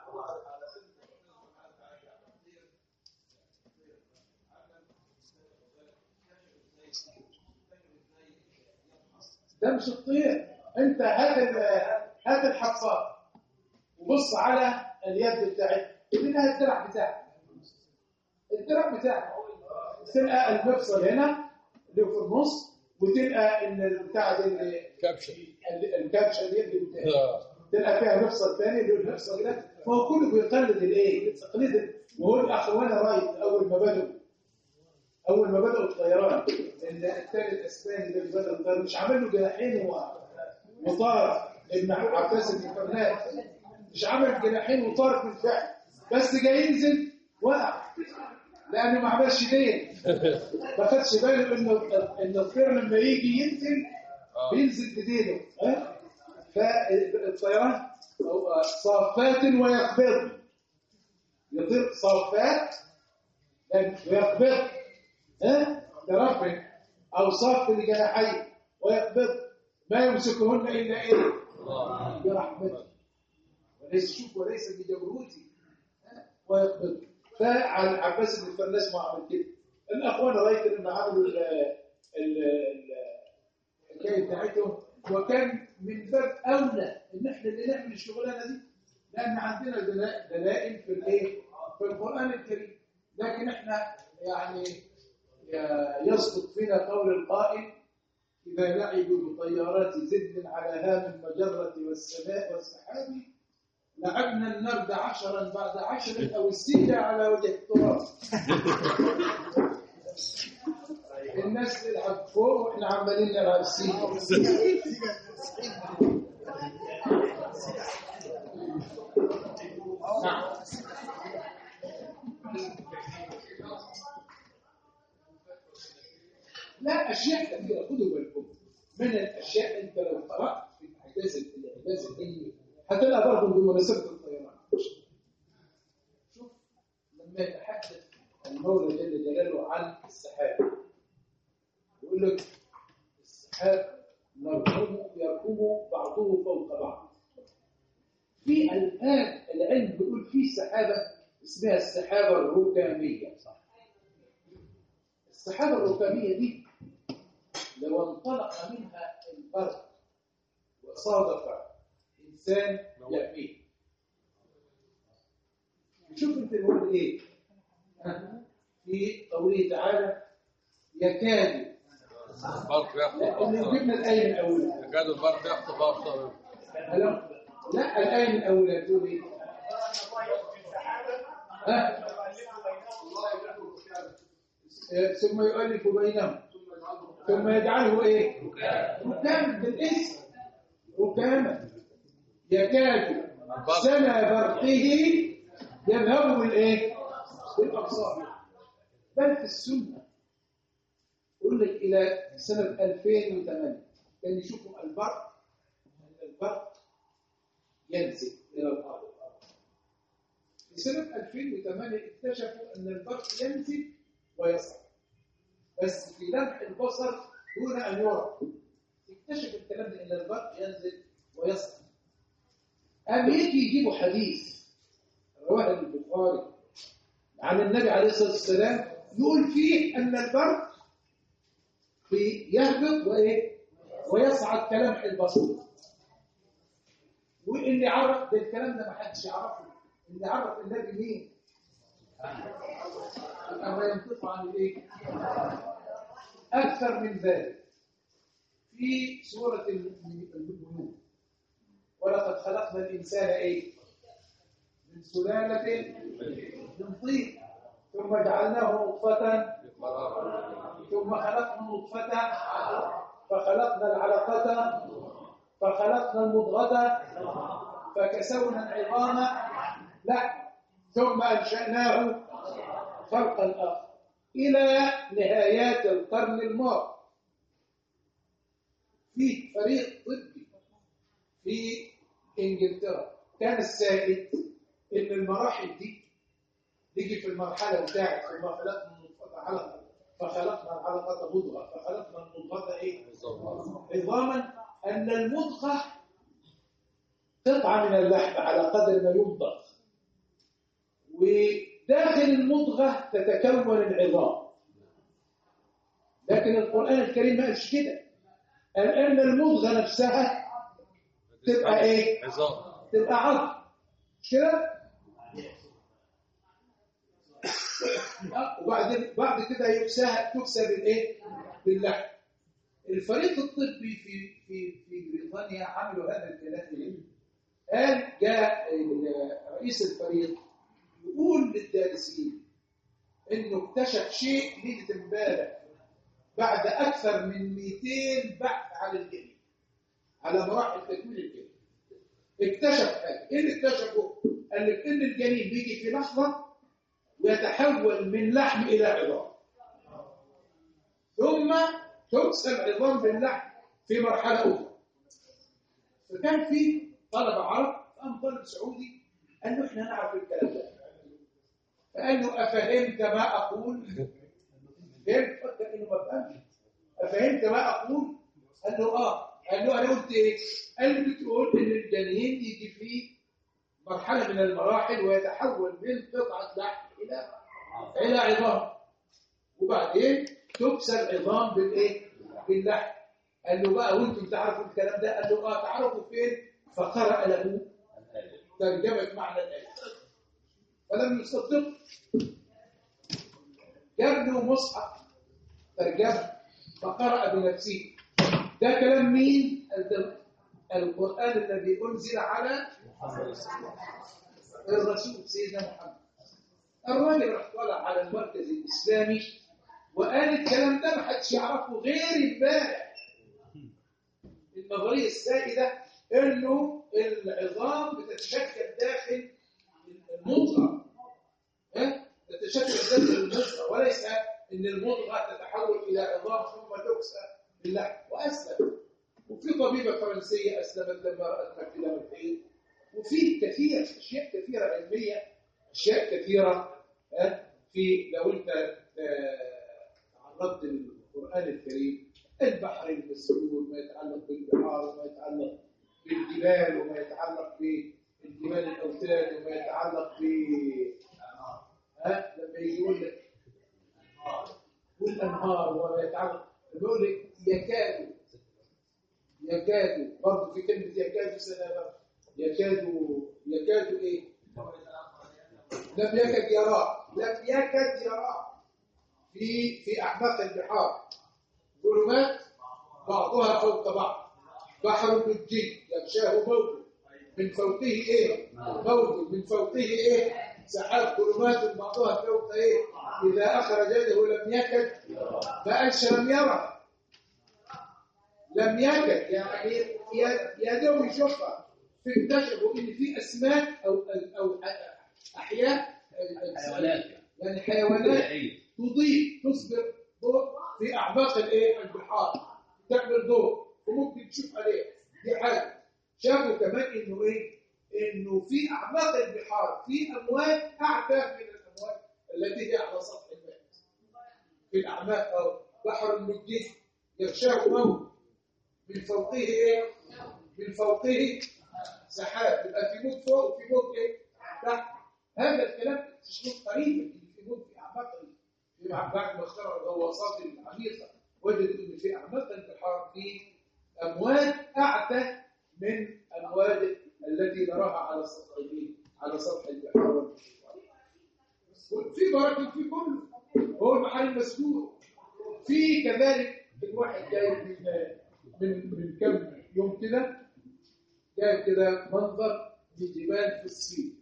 ده مش الطير انت هات ال- هات الحصان وبص على اليد بتاعتها منها الدرع بتاعك الدرع بتاعك تلقى المفصل هنا اللي هو في النص وتلقى ان البتاع دي اللي- كبشه اللي- الكبشه اليد بتاعك آه. تلقى فيها مفصل ثاني اللي هو المفصل ده فهو كله بيقلد الايه؟ تقليد ال- وهو الاخوان رايت اول ما بدأوا اول ما بدأوا الطيران ال- الثاني الاسباني ده اللي بدأ الطيران مش عامل له جناحين و- وطار ابن عباس بن فرناس مش عامل جناحين وطار بالفعل بس جاي ينزل وقع لانه ما عملش دين ما خدش باله انه ان الطير لما يجي ينزل بينزل بدينه ها فالطيران هو صافات ويقبض يطير صافات ويقبض ها برب او صاف لجناحين ويقبض ما يمسكهن الا ايه برحمته وليس شوف وليس بجبروتي ها؟ ويقبض فعن عباس بن فرناس ما عمل كده الاخوان رايت ان عملوا ال- ال- ال- الحكايه بتاعتهم وكان من باب اولى ان احنا اللي نعمل الشغلانه دي لان عندنا دلا- دلائل في الايه في القران الكريم لكن احنا يعني ي- يصدق فينا قول القائل اذا لعبوا بطيارات زد على هام المجره والسماء والسحاب لعبنا النرد عشرا بعد عشر او السيده على وجه التراب الناس تلعب فوق واحنا عمالين نلعب سيده نعم لا اشياء كثيره خدوا بالكم من الاشياء انت لو قرات في الاحداث الاحداث العلمي هتلاقي برضه بمناسبه الطيران شوف لما يتحدث المولى جل جلاله عن السحاب يقول لك السحاب مركوم يركم بعضه فوق بعض في الان العلم بيقول في سحابه اسمها السحابه الركاميه صح السحابه الركاميه دي لو انطلق منها البرق وصادف انسان يأمين شوف انت بقول ايه في قوله تعالى يكاد البرق يخطف اللي أبصارهم جبنا الآية من أولها يكاد البرق يخطف أبصارهم ألم؟ لا الآية من أولها تقول إيه؟ ها؟ آه، ثم يؤلف بينهم ثم يجعله ايه ركاما بالاسم ركاما يكاد سنة برقه يذهب بالايه بالابصار بل في السنه يقول لك الى سنه 2008 كان يشوفوا البرق أن البرق ينزل الى الارض في سنه 2008 اكتشفوا ان البرق ينزل ويصعد بس في لمح البصر دون ان يرى اكتشف الكلام ده ان البرق ينزل ويصعد قام يجي يجيبوا حديث رواه البخاري عن النبي عليه الصلاه والسلام يقول فيه ان البرق في يهبط وايه ويصعد كلمح البصر واللي عرف ده الكلام ده ما حدش يعرفه اللي عرف النبي مين أما ينطق عن الايه اكثر من ذلك في سوره الملوك ولقد خلقنا الانسان ايه من سلاله من طين ثم جعلناه نطفه ثم خلقنا النطفه فخلقنا العلقه فخلقنا المضغه فكسونا العظام لا ثم انشاناه خلقا اخر الى نهايات القرن الماضي في فريق طبي في انجلترا كان السائد ان المراحل دي تيجي في المرحله بتاعت ثم خلقنا النطفه علقه فخلقنا العلقه مضغه فخلقنا المضغه ايه عظاما ان المضغه قطعه من اللحم على قدر ما يمضغ وداخل المضغه تتكون العظام لكن القران الكريم ما قالش كده قال ان المضغه نفسها تبقى ايه عظام تبقى عظم مش كده آه، وبعدين بعد كده يكساها تكسى بالايه باللحم الفريق الطبي في في في بريطانيا عملوا هذا الكلام قال جاء ال- رئيس الفريق يقول للدارسين انه اكتشف شيء ليله امبارح بعد اكثر من 200 بحث على الجنين على مراحل تكوين الجنين اكتشف حاجه ايه اللي اكتشفه قال لك ان الجنين بيجي في لحظه ويتحول من لحم الى عظام ثم تكسى العظام باللحم في مرحله اخرى فكان في طلبه عرب قام طالب سعودي قال له احنا نعرف الكلام ده فقال له افهمت ما اقول فهمت فكر انه ما فهمش افهمت ما اقول قال له اه قال له انا قلت ايه قال له بتقول ان الجنين يجي في مرحله من المراحل ويتحول من قطعه لحم الى الى عظام وبعدين تكسى العظام بالايه باللحم قال له بقى وانتم تعرفوا الكلام ده قال له اه تعرفوا فين فقرأ له ترجمة معنى الآية فلم يصدق جاب له مصحف ترجمة فقرأ بنفسه ده كلام مين؟ الد- القرآن الذي أنزل على الرسول سيدنا محمد الراجل راح طلع على المركز الإسلامي وقال الكلام ده ما حدش يعرفه غير امبارح النظرية السائدة انه العظام بتتشكل داخل المضغة ها؟ تتشكل داخل المضغة وليس ان المضغة تتحول الى عظام ثم تكسى باللحم واسلم وفي طبيبة فرنسية اسلمت لما رأت مكتبة من الحين وفي كثير اشياء كثيرة علمية اشياء كثيرة ها؟ في لو انت آه، تعرضت للقرآن الكريم البحر المسجور ما يتعلق بالبحار وما يتعلق بالجبال وما يتعلق بالجبال الاوتاد وما يتعلق ب ها لما يجي يقول لك والانهار وما يتعلق بيقول لك يكاد يكاد برضه في كلمه يكاد سنه يكاد يكاد ايه لم يكد يراه لم يكد يراه في في اعماق البحار ظلمات بعضها فوق بعض بحر مجي يغشاه موج من فوقه ايه موج من فوقه ايه سحاب ظلمات بعضها فوق ايه اذا اخرج يده لم يكد فانش لم يره لم يكد يعني ي- يده يشوفها فاكتشفوا ان في اسماك او او احياء حيوانات يعني حيوانات بدائية تضيء تصبر ضوء في اعماق الايه البحار تعمل ضوء وممكن تشوف عليه دي حاجه شافوا كمان انه ايه انه في اعماق البحار في امواج اعلى من الامواج التي هي على سطح الماء في الاعماق او بحر مجيد يغشاه موج من فوقه ايه من فوقه سحاب يبقى في موج فوق وفي موج ايه تحت هذا الكلام تشوف قريبا ان في موج في اعماق في بعد ما اخترعوا الغواصات العميقه وجدوا ان في اعماق البحار في امواج اعتى من امواج التي نراها على سطح على سطح البحار والبحار في بركه في كله هو المحل المسدود في كذلك الواحد جاي من من من كم يوم كده جاي كده منظر لجبال في الصين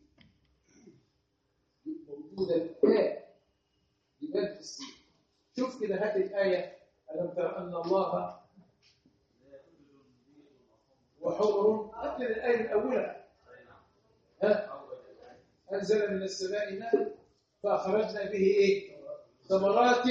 موجوده الان جبال في الصين شوف كده هات الآية ألم تر أن الله وحمر أكل الآية من أولها ها أنزل من السماء ماء فأخرجنا به إيه ثمرات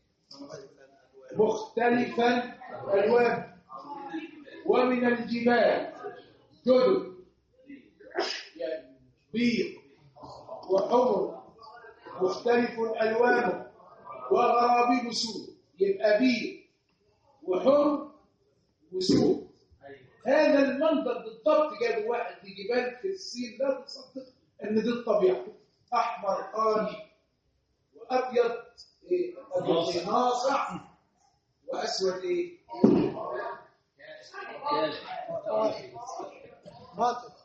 مختلفا ألوان ومن الجبال جدد يعني بيض وحمر مختلف ألوانه وغرابيب سود يبقى بيض وحمر وسود هذا المنظر بالضبط جاب واحد في جبال في الصين لا تصدق ان دي الطبيعه احمر قاني وابيض ايه ابيض إيه؟ ناصع واسود ايه ناطق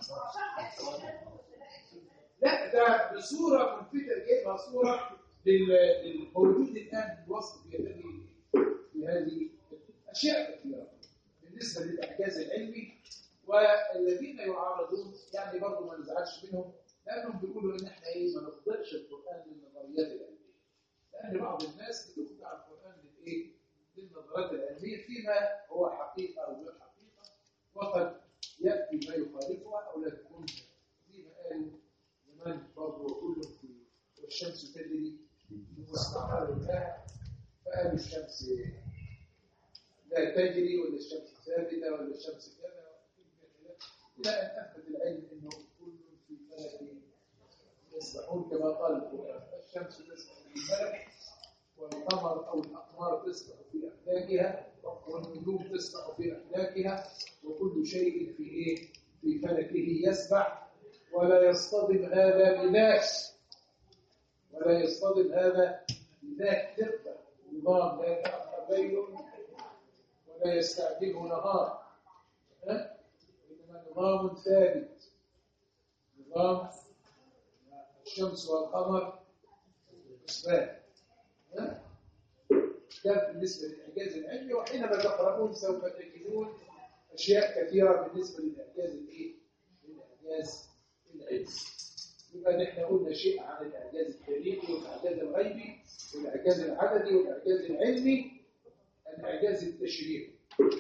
لا ده بصوره ملفتة جايبها صوره لل- للموجود الان في الوصف في هذه في هذه اشياء كثيره بالنسبه للاعجاز العلمي والذين يعارضون يعني برضه ما نزعلش منهم لانهم بيقولوا ان احنا ايه ما نفضلش القران للنظريات العلميه لان بعض الناس بتخضع القران للايه؟ للنظريات العلميه فيما هو حقيقه او غير حقيقه وقد ياتي ما يخالفها او لا تكون زي ما قالوا زمان برضه وكل في والشمس تجري مستقر لها فقالوا الشمس لا تجري ولا الشمس ثابته ولا الشمس كذا الى ان اثبت العلم انه كل في فلك يسبحون كما قال القران الشمس تسبح في فلك والقمر او الاقمار تسبح في افلاكها والنجوم تسبح في افلاكها وكل شيء في ايه في فلكه يسبح ولا يصطدم هذا بذاك ولا يصطدم هذا بذاك دقه نظام لا يتاخر ليل ولا يستعجله نهار ها؟ انما نظام ثابت نظام الشمس والقمر حسبان ها؟ ده بالنسبه للاعجاز العلمي وحينما تقرؤون سوف تجدون اشياء كثيره بالنسبه للاعجاز الايه؟ للاعجاز العلمي يبقى نحن قلنا شيء عن الاعجاز التاريخي والاعجاز الغيبي والاعجاز العددي والاعجاز العلمي الاعجاز التشريعي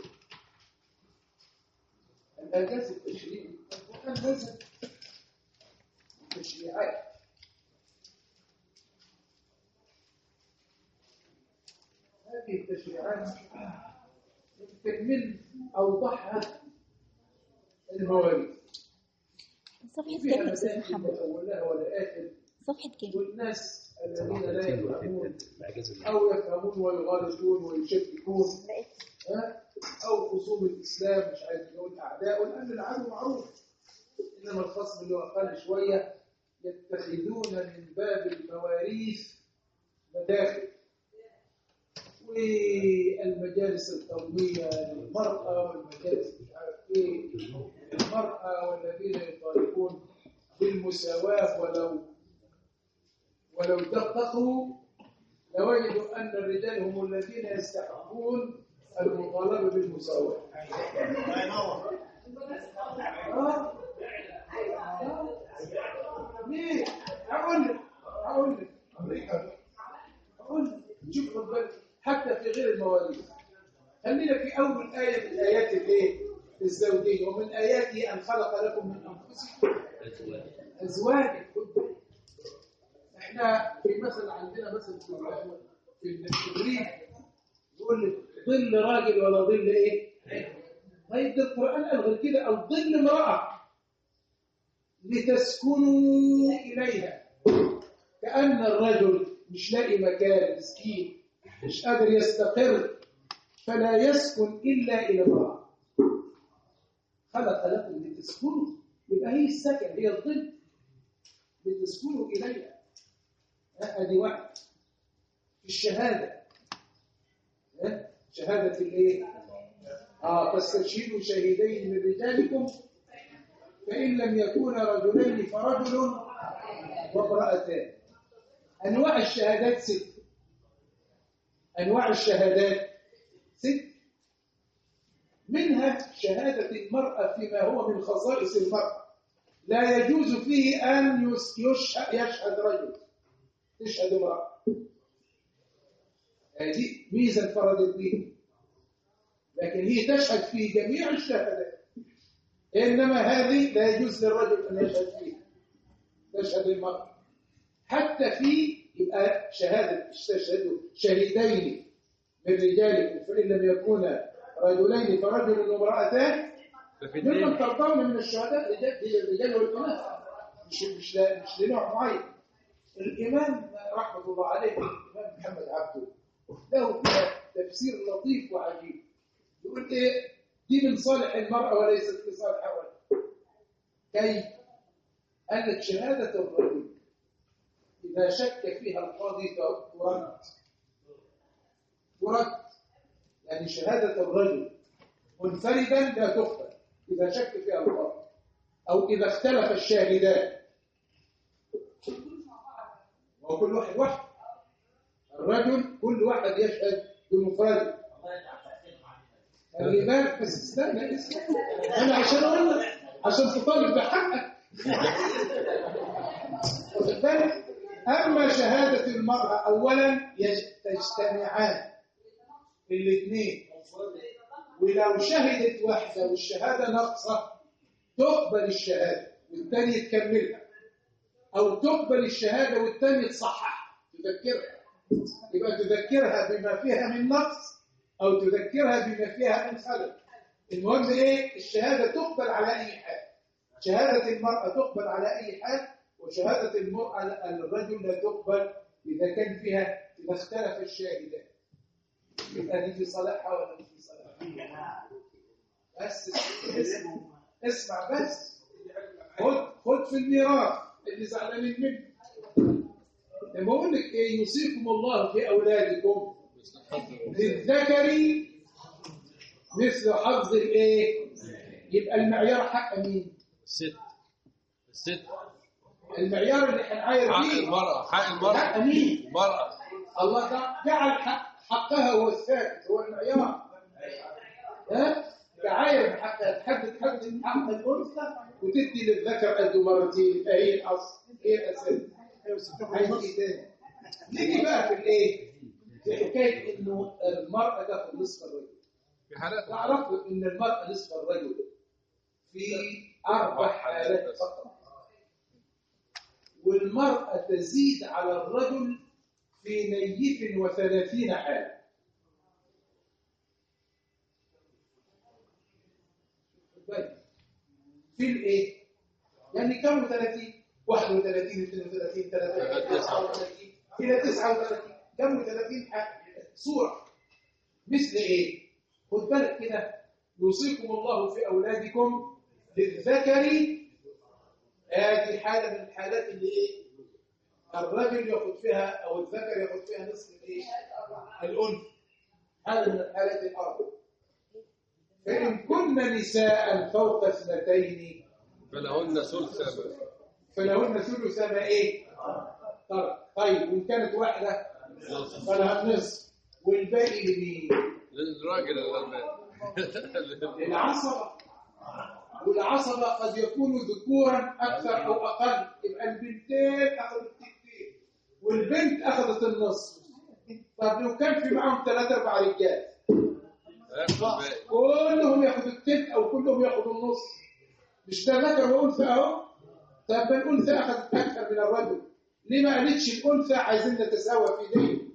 الاعجاز التشريعي القران نزل تشريعات هذه التشريعات يمكن من اوضحها المواريث صفحة فيها كام يا أستاذ مسائل محمد؟ لا اولها ولا اخر صفحة كام؟ والناس الذين لا يفهمون او يفهمون ويغالطون ويشككون ها؟ او خصوم الاسلام مش عايز نقول اعداء لان العدو معروف انما الخصم اللي هو اقل شويه يتخذون من باب المواريث مداخل والمجالس القوميه للمراه والمجالس مش عارف ايه المراه والذين يطالبون بالمساواه ولو ولو دققوا لوجدوا أن الرجال هم الذين يستحقون المطالبة بالمساواة الله ينور آه. آه. ليه؟ هقول لك هقول لك هقول لك شوف خد بالك حتى في غير المواليد خلينا في أول آية من آيات الإيه؟ الزوجية ومن آياته أن خلق لكم من أنفسكم أزواجا خد بالك. احنا في مثل عندنا مثل في ال- في التدريب يقول لك ظل راجل ولا ظل ايه؟ طيب ده القرآن قال غير كده أو ظل امرأة لتسكنوا إليها كأن الرجل مش لاقي مكان مسكين مش قادر يستقر فلا يسكن إلا إلى امرأة خلق لكم لتسكنوا يبقى هي السكن هي الظل لتسكنوا إليها ها، ادي واحد في الشهاده ها؟ شهاده الايه اه فاستشهدوا شهيدين من رجالكم فان لم يكونا رجلين فرجل وامراتان انواع الشهادات ست انواع الشهادات ست منها شهاده المراه فيما هو من خصائص المراه لا يجوز فيه ان يس- يشهد, يشهد رجل تشهد امرأة هذه ميزة انفردت بها لكن هي تشهد في جميع الشهادات إنما هذه لا يجوز للرجل أن يشهد فيها تشهد المرأة حتى في يبقى شهادة تشهد شهيدين من رجالكم فإن لم يكونا رجلين فرجل وامرأتان ده في ممن الدين ترضون من الشهداء رجال الرجال والإناث مش مش لا- مش لنوع معين الإمام رحمة الله عليه الإمام محمد عبده له كده تفسير لطيف وعجيب يقول إيه دي من صالح المرأة وليست في صالح الرجل كيف؟ قال لك شهادة الرجل إذا شك فيها القاضي ترد ترد يعني شهادة الرجل منفردا لا تقبل إذا شك فيها القاضي أو إذا اختلف الشاهدان هو كل واحد واحد الرجل كل واحد يشهد بمفرده خلي بالك بس استنى اسمع انا عشان اقول لك عشان تطالب بحقك واخد بالك اما شهاده المراه اولا يج- تجتمعان الاثنين ولو شهدت واحده والشهاده ناقصه تقبل الشهاده والثاني تكملها او تقبل الشهاده والثاني تصحح تذكرها يبقى تذكرها بما فيها من نقص او تذكرها بما فيها من خلل المهم ايه الشهاده تقبل على اي حال شهاده المراه تقبل على اي حال وشهاده المراه الرجل لا تقبل اذا كان فيها اذا اختلف الشاهدان يبقى دي في صالحها ولا مش في صالحها بس اسمع اسمع بس خد خد في الميراث اللي زعلانين منه لما اقول لك ايه يوصيكم الله في اولادكم للذكر مثل حظ الايه يبقى المعيار حق مين الست الست المعيار اللي هنعاير حق بيه المرأة حق حق المرأة مين المرأة الله ده جعل حق حقها هو الثابت هو المعيار ها تعاير حق تحدد حد حق الانثى وتدي للذكر قد مرتين يبقى هي الاصل هي الاساس عايز ايه تاني نيجي بقى في الايه في حكايه انه المراه تاخد نصف الرجل في حالات تعرفوا ان المراه نصف الرجل في اربع حالات فقط والمراه تزيد على الرجل في نيف وثلاثين حاله في الايه يعني كم 30 31 32 33 39 الى 39 كم 30 حاجة. صوره مثل ايه خد بالك كده يوصيكم الله في اولادكم للذكر هذه حاله من الحالات اللي ايه الرجل ياخد فيها او الذكر ياخد فيها نصف الايه الانثى هذا من الحالات الاربع فان كن نساء فوق اثنتين فلهن ثلث ما فلهن ثلث ما ايه ترك طيب وإن كانت واحدة فلها النصف والباقي لمين؟ للراجل الغلبان للعصبة والعصبة قد يكون ذكورا أكثر أو أقل يبقى البنتين أخذوا التكتين والبنت أخذت النصف طب لو كان في معاهم ثلاثة أربع رجال هياخد الباقي كلهم ياخدوا التلت أو كلهم ياخدوا النص مش ده ذكر وأنثى أهو طب ما الأنثى أخذت أكثر من الرجل ليه ما قالتش الأنثى عايزين نتساوى في دين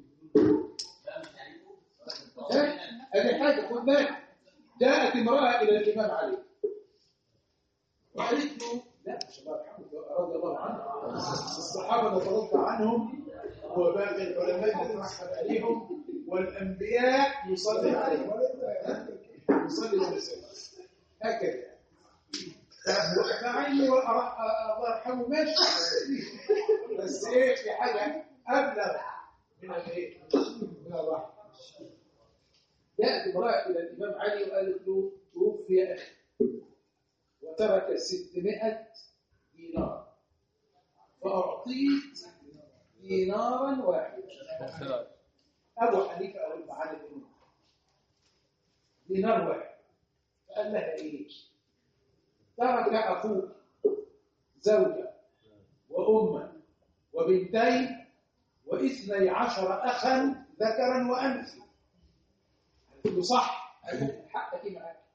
ها؟ هذه حاجة خد بالك جاءت امرأة إلى الإمام علي وقالت له لا مش الله يرحمه رضي الله عنه الصحابة نترضى عنهم وباقي العلماء نتمسحب عليهم والأنبياء يصلي عليهم ها؟ يصلي ونسلم هكذا مع انه الله يرحمه ماشي بس ايه في حاجه ابلغ من الايه؟ من الرحمه جاءت امرأة إلى الإمام علي وقالت له توفي أخي وترك 600 دينار فأعطيت دينارا واحدا أبو حنيفة أو المعالي الأمة دينار واحد فقال لها إيه؟ ترك أخوك زوجة وأما وبنتين واثني عشر أخا ذكرا وأنثى قلت له صح حقك إيه معاك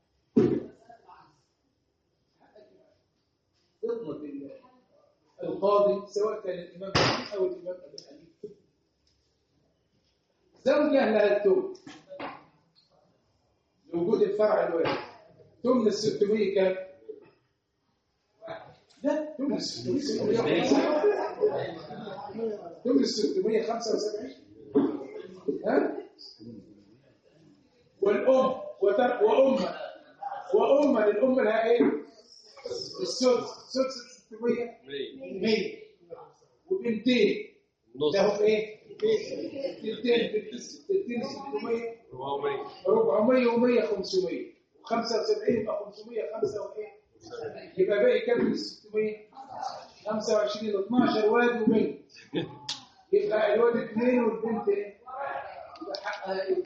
حقك إيه معاك اضمن بالله القاضي سواء كان الإمام مالك أو الإمام أبي حنيفة زوجة لها التوم لوجود الفرع الواحد تمن ال 600 كام؟ لا تمن ال 600 تمن ال 675 ها؟ والأم وتر... وأمة وأمة للأم لها إيه؟ السدس السدس 600 مية 100 وبنتين نص لهم إيه؟ بنتين بنتين 600 400 400 و100 500 و75 يبقى 505 وايه؟ يبقى باقي كام من 600 25 12 واد وبنت يبقى الواد اثنين والبنت ايه؟ يبقى حقها ايه؟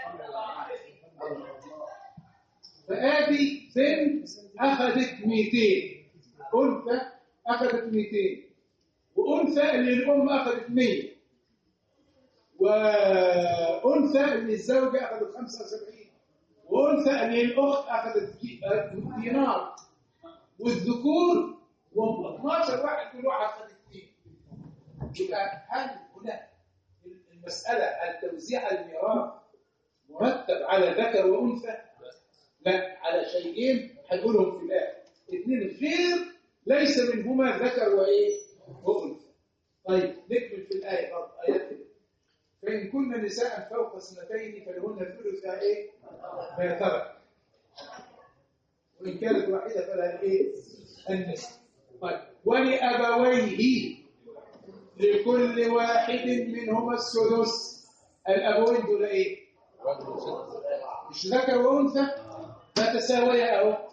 فادي بنت اخذت 200 انثى اخذت 200 وانثى اللي الام اخذت 100 وانثى اللي الزوجه اخذت 75 وانثى اللي الاخت اخذت دينار والذكور وهم 12 واحد كل واحد اخذ اثنين يبقى هل هنا المساله التوزيع الميراث مرتب على ذكر وانثى لا على شيئين هنقولهم في الاخر اثنين غير ليس منهما ذكر وايه وانثى طيب نكمل في الايه برضه ايات كده فإن كن نساء فوق سنتين فلهن الثلث ايه؟ ما ترك وإن كانت واحدة فلها الايه؟ النصف طيب ولأبويه لكل واحد منهما السدس الأبوين دول ايه؟ راجل وست مش ذكر وأنثى فتساويا أهو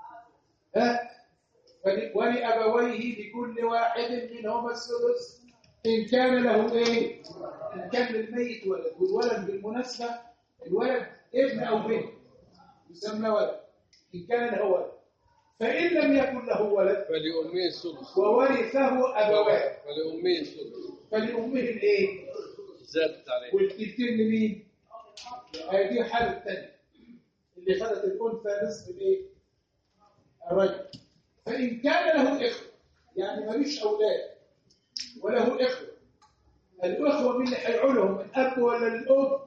ها ول- ولأبويه لكل واحد منهما السدس إن كان له إيه؟ إن كان للميت ولد والولد بالمناسبة الولد ابن أو بنت يسمى ولد إن كان له ولد فإن لم يكن له ولد فلأمه السدس وورثه أبواه فلأمه السدس فلأمه الإيه؟ زادت عليه والتلتين لمين؟ هذه حالة تانية اللي خدت الأنثى نصف الإيه؟ الرجل فإن كان له إخوة يعني ملوش أولاد وله إخوة الإخوة من اللي هيعولهم الأب ولا الأم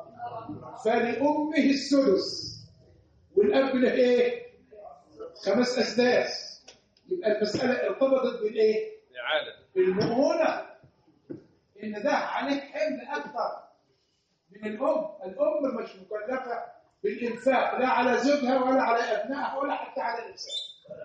فلأمه السدس والأب له إيه؟ خمس أسداس يبقى المسألة ارتبطت بالإيه؟ إعادة بالمؤونة إن ده عليك حمل أكثر من الأم الأم مش مكلفة بالإنفاق لا على زوجها ولا على أبنائها ولا حتى على نفسها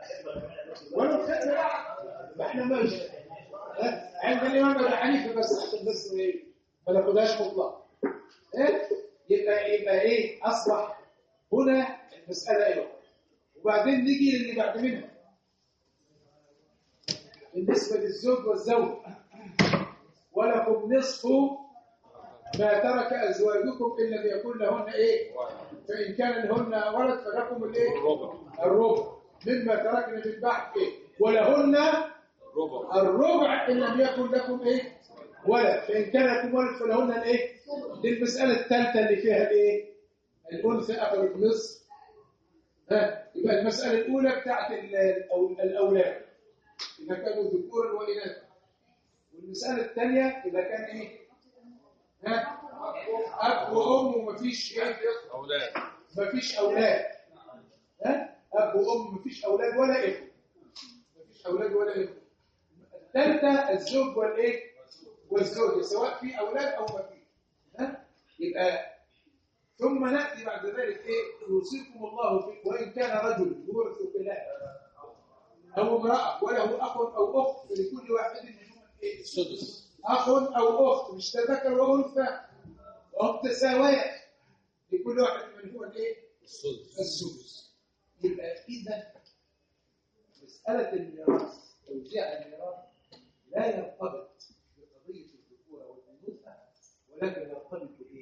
ولا الخير لا احنا ماشي ها؟ عند الإمام أبو حنيفة بس عشان بس إيه ما ناخدهاش مطلق إيه؟ يبقى يبقى إيه أصبح هنا المسألة إيه وبعدين نيجي للي بعد منها بالنسبة للزوج والزوج ولكم نصف ما ترك ازواجكم ان لم يكن لهن ايه فان كان لهن ولد فلكم الايه الربع الربع مما تركنا من بعد ايه ولهن ربع الربع ان لم يكن لكم ايه ولد فان كان لكم ولد فلهن الايه دي المساله الثالثه اللي فيها الايه الانثى اخذت نصف ها يبقى المساله الاولى بتاعت ال- الأو- الاولاد اذا كانوا ذكورا واناثا والمساله الثانيه اذا كان ايه ها اب وام ومفيش ايه أولاد مفيش اولاد ها اب وام مفيش اولاد ولا ابن مفيش اولاد ولا ابن الثالثه الزوج والايه والزوجه سواء في اولاد او ما فيش ها يبقى ثم ناتي بعد ذلك ايه يوصيكم الله في وان كان رجل يورث كلاه او امراه وله اخ او اخت فلكل واحد منهم ايه السدس اخ او اخت مش تذكر وانثى وهم تساويات لكل واحد منهم ايه السدس السدس يبقى إذا مسألة الميراث توزيع الميراث لا يرتبط بقضية الذكورة والأنوثة ولكن يرتبط بإيه؟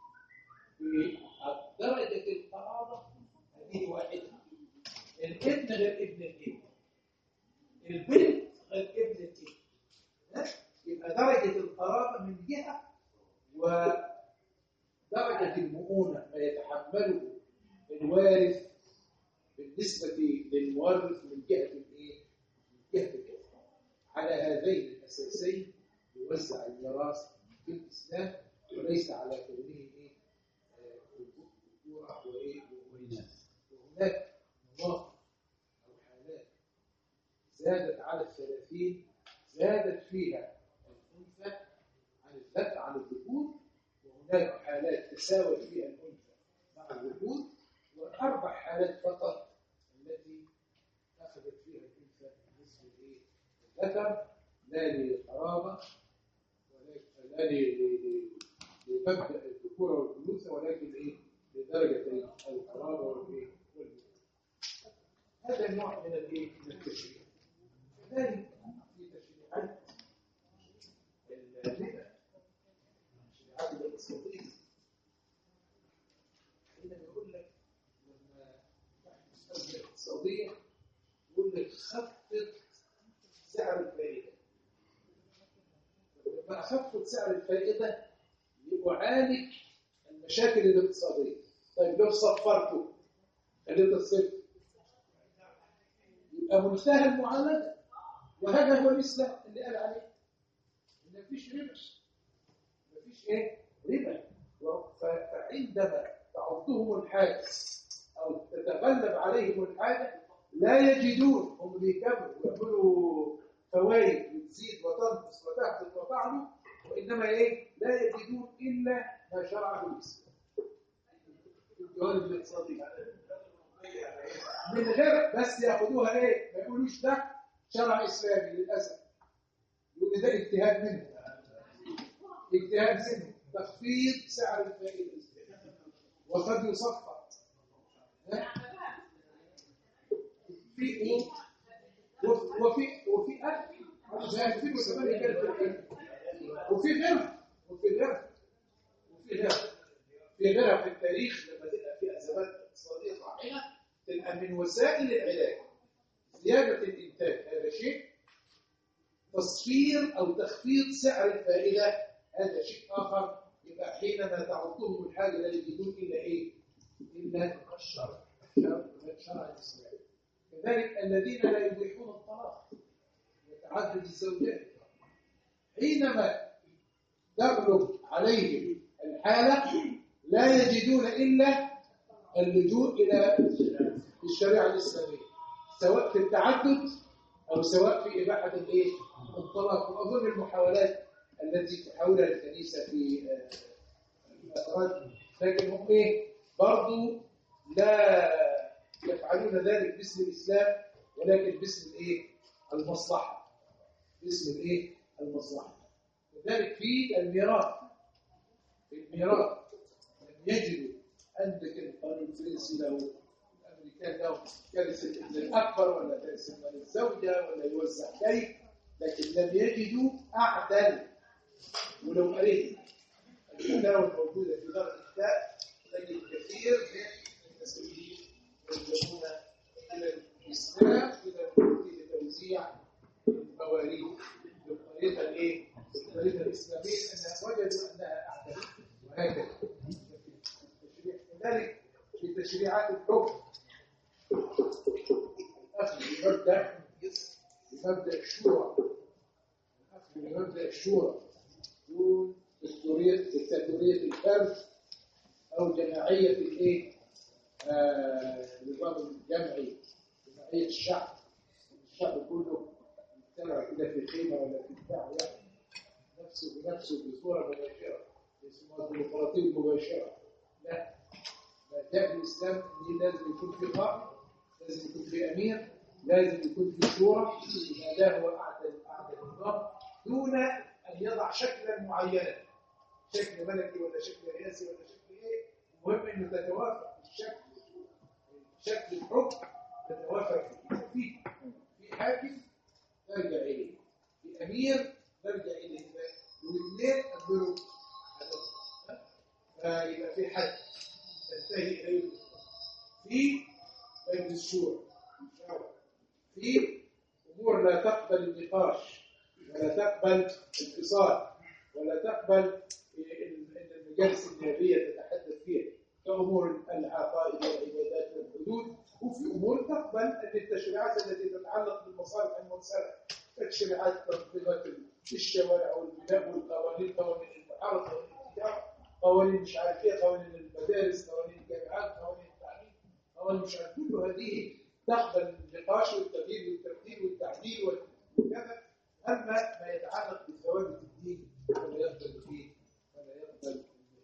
بدرجة القرابة هذه واحدة الابن غير ابن الابن البنت غير ابن الابن ها؟ يبقى درجة القرابة من جهة ودرجة المؤونة ما يتحمله الوارث بالنسبة للمورث من جهة الايه؟ من جهة الإخوة. على هذين الأساسين يوزع الميراث في الإسلام وليس على كونه ايه؟ آه، ذكورة وايه؟ وإناث. وهناك مواقف أو حالات زادت على الثلاثين زادت فيها الأنثى عن الذكر عن الذكور وهناك حالات تساوت فيها الأنثى مع الذكور وأربع حالات فقط التي أخذت فيها الأنثى نصف الإيه؟ الذكر لا لقرابة ولكن لا ل- ل- ل- لمبدأ الذكورة والأنوثة ولكن إيه؟ لدرجة القرابة والإيه؟ والبناء. هذا النوع من الإيه؟ من التشريع. كذلك في تشريعات الربا التشريعات الاقتصادية حينما يقول لك لما تحدث أزمة اقتصادية يقول لك خفض سعر الفائدة لما أخفض سعر الفائدة يعالج المشاكل الاقتصادية طيب لو صفرته خليت الصفر يبقى منتهى المعالجة وهذا هو الإسلام اللي قال عليه إن مفيش ربا مفيش إيه؟ ربا و- ف- فعندما تعضهم الحاجة أو تتغلب عليهم الحاجة لا يجدون هم بيكملوا ويعملوا فوائد وتزيد وتنقص وتحدث وتعلو وإنما إيه؟ لا يجدون إلا ما شرعه الإسلام في الجوانب الاقتصادية من غير بس ياخدوها ايه ما يقولوش ده شرع اسلامي للاسف يقول ده اجتهاد منه اجتهاد منه تخفيض سعر الفائده وقد يصفر ها؟ في وفي وفي وفي اكل زي في مسمى كده وفي غيرها وفي غيرها وفي غيرها في غيرها في التاريخ لما تبقى في ازمات اقتصاديه طاحنه تبقى من وسائل العلاج زياده الانتاج هذا شيء تصفير او تخفيض سعر الفائده هذا شيء اخر يبقى حينما تعطهم الحاجه لا يجدون الا ايه؟ الا الشرع الشرع الاسلامي كذلك الذين لا يبيحون الطلاق وتعدد الزوجات حينما تغلب عليهم الحالة لا يجدون إلا اللجوء إلى الشريعة الإسلامية سواء في التعدد أو سواء في إباحة الإيه؟ الطلاق وأظن المحاولات التي تحاولها الكنيسة في آه، الفترات لكن هم إيه؟ برضو لا يفعلون ذلك باسم الإسلام ولكن باسم الإيه؟ المصلحة باسم الإيه؟ المصلحة لذلك في الميراث في الميراث لم يجدوا عندك القانون الفرنسي له الامريكان له كارثه الابن الاكبر ولا كارثه مال الزوجه ولا يوزع كيف لكن لم يجدوا اعدل ولو قريت الفتاوى الموجودة في دار الكتاب تجد كثير من المسؤولين يلجؤون إلى الإسلام إلى إلى توزيع المواريث بالطريقة الإيه؟ بالطريقة الإسلامية أنها وجدوا أنها أحدث وهكذا كذلك في تشريعات الحكم أخذ بمبدأ بمبدأ الشورى أخذ بمبدأ الشورى دون دستورية دكتاتورية الفرد أو جماعية الإيه؟ آه، النظام الجمعي جماعية الشعب الشعب كله يجتمع كده في خيمة ولا في بتاع واحد نفسه بنفسه بصورة مباشرة اسمها الديمقراطية المباشرة لا ما جاء الإسلام إن لازم يكون في قائد لازم يكون في أمير لازم يكون في شورى يبقى ده هو أعدل أعدل النظام دون أن يضع شكلا معينا شكل ملكي ولا شكل رئاسي ولا شكل إيه المهم إنه تتوافق الشكل شكل الحكم تتوافق فيه في حاكم نرجع إليه في أمير نرجع إليه والاثنين أمروا فيبقى في حد تنتهي إليه في مجلس الشورى في أمور لا تقبل النقاش ولا تقبل الفصال ولا تقبل إن المجالس النيابية تتحدث فيها كأمور العقائد والعبادات والحدود وفي أمور تقبل أن التشريعات التي تتعلق بالمصالح المرسلة تشريعات تنظيمات الشوارع والبناء والقوانين قوانين المحارة قوانين التجارة قوانين مش عارف ايه قوانين المدارس قوانين الجامعات قوانين التعليم قوانين مش عارف كل هذه تقبل النقاش والتغيير والتبديل والتعديل وكذا اما ما يتعلق بثوابت الدين فلا يقبل فيه فلا يقبل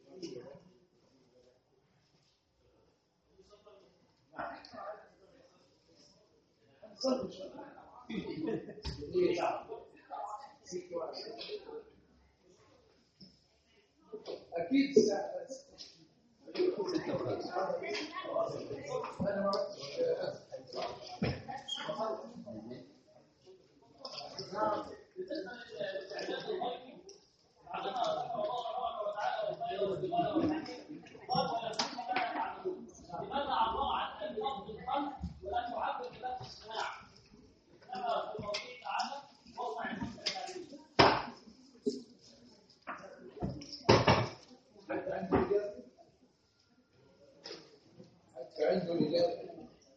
نعم. نصلي إن شاء الله. إيه نعم. ست وعشرين. أكيد ساعة أنا ما لماذا الله عن ان يرضي الخلق ولم يعبر بنفس الصناعه؟ انما في قوله تعالى واصنع الفلك العليم حتى عنده إجابة حتى عنده إجابة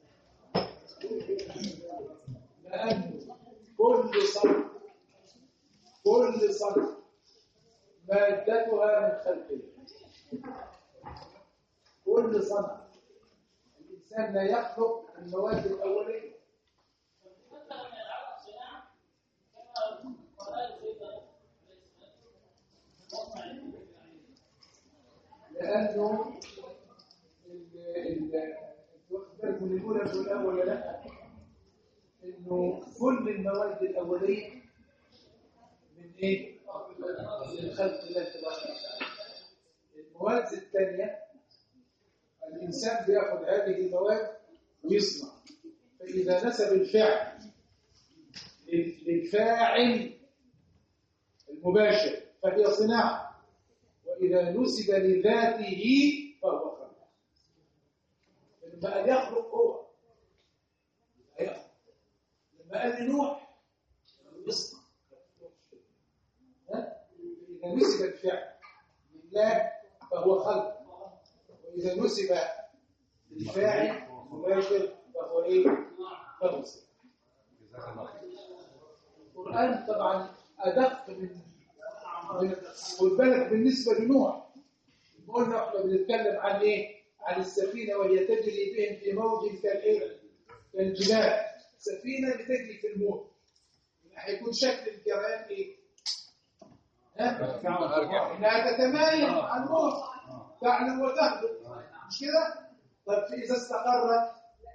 لأن كل صنع كل صنع مادتها من خلقه كل صنع الإنسان لا يخلق المواد الأولية حتى لم يجعلها صناعه كما قال سيدنا واصنع الفلك العليم لأنه ال- ال- واخد بالك من الأولى في الأول ولا لا؟ إنه كل المواد الأولية من إيه؟ من خلق الله تبارك وتعالى. المواد الثانية الإنسان بياخذ هذه المواد ويصنع فإذا نسب الفعل لل- للفاعل المباشر فهي صناعة وإذا نسب لذاته فهو خلق لما قال يخلق هو هيخلق لما قال لنوح يصنع ها؟ إذا نسب الفعل لله فهو خلق وإذا نسب للفاعل مباشر فهو إيه؟ فهو صنع القرآن طبعا أدق من من- خد بالك بالنسبة لنوح قلنا احنا بنتكلم عن ايه؟ عن السفينة وهي تجري بهم في موج كالايه؟ كالجبال سفينة بتجري في الموج يبقى هيكون شكل الجريان ايه؟ ها؟ انها تتمايل مع الموج تعلو وتهبط مش كده؟ طب اذا استقرت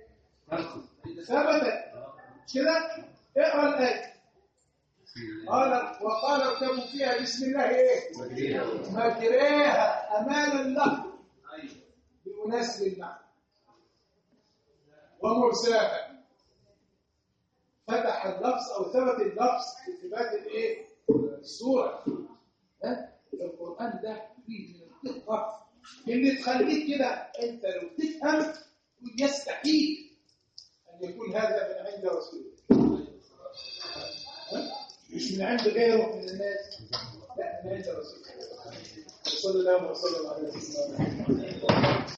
ثبتت مش كده؟ اقرا الايه قال وقال اركبوا فيها بسم الله ايه مجريها امانا له بمناسب المعنى ومرساها فتح اللفظ او ثبت اللفظ بثبات الايه الصوره ها القرآن ده فيه من الدقة اللي تخليك كده أنت لو تفهم يستحيل أن يكون هذا من عند رسول الله ها؟ مش من عند غيره من الناس لا من عند رسول الله صلى الله وسلم على سيدنا محمد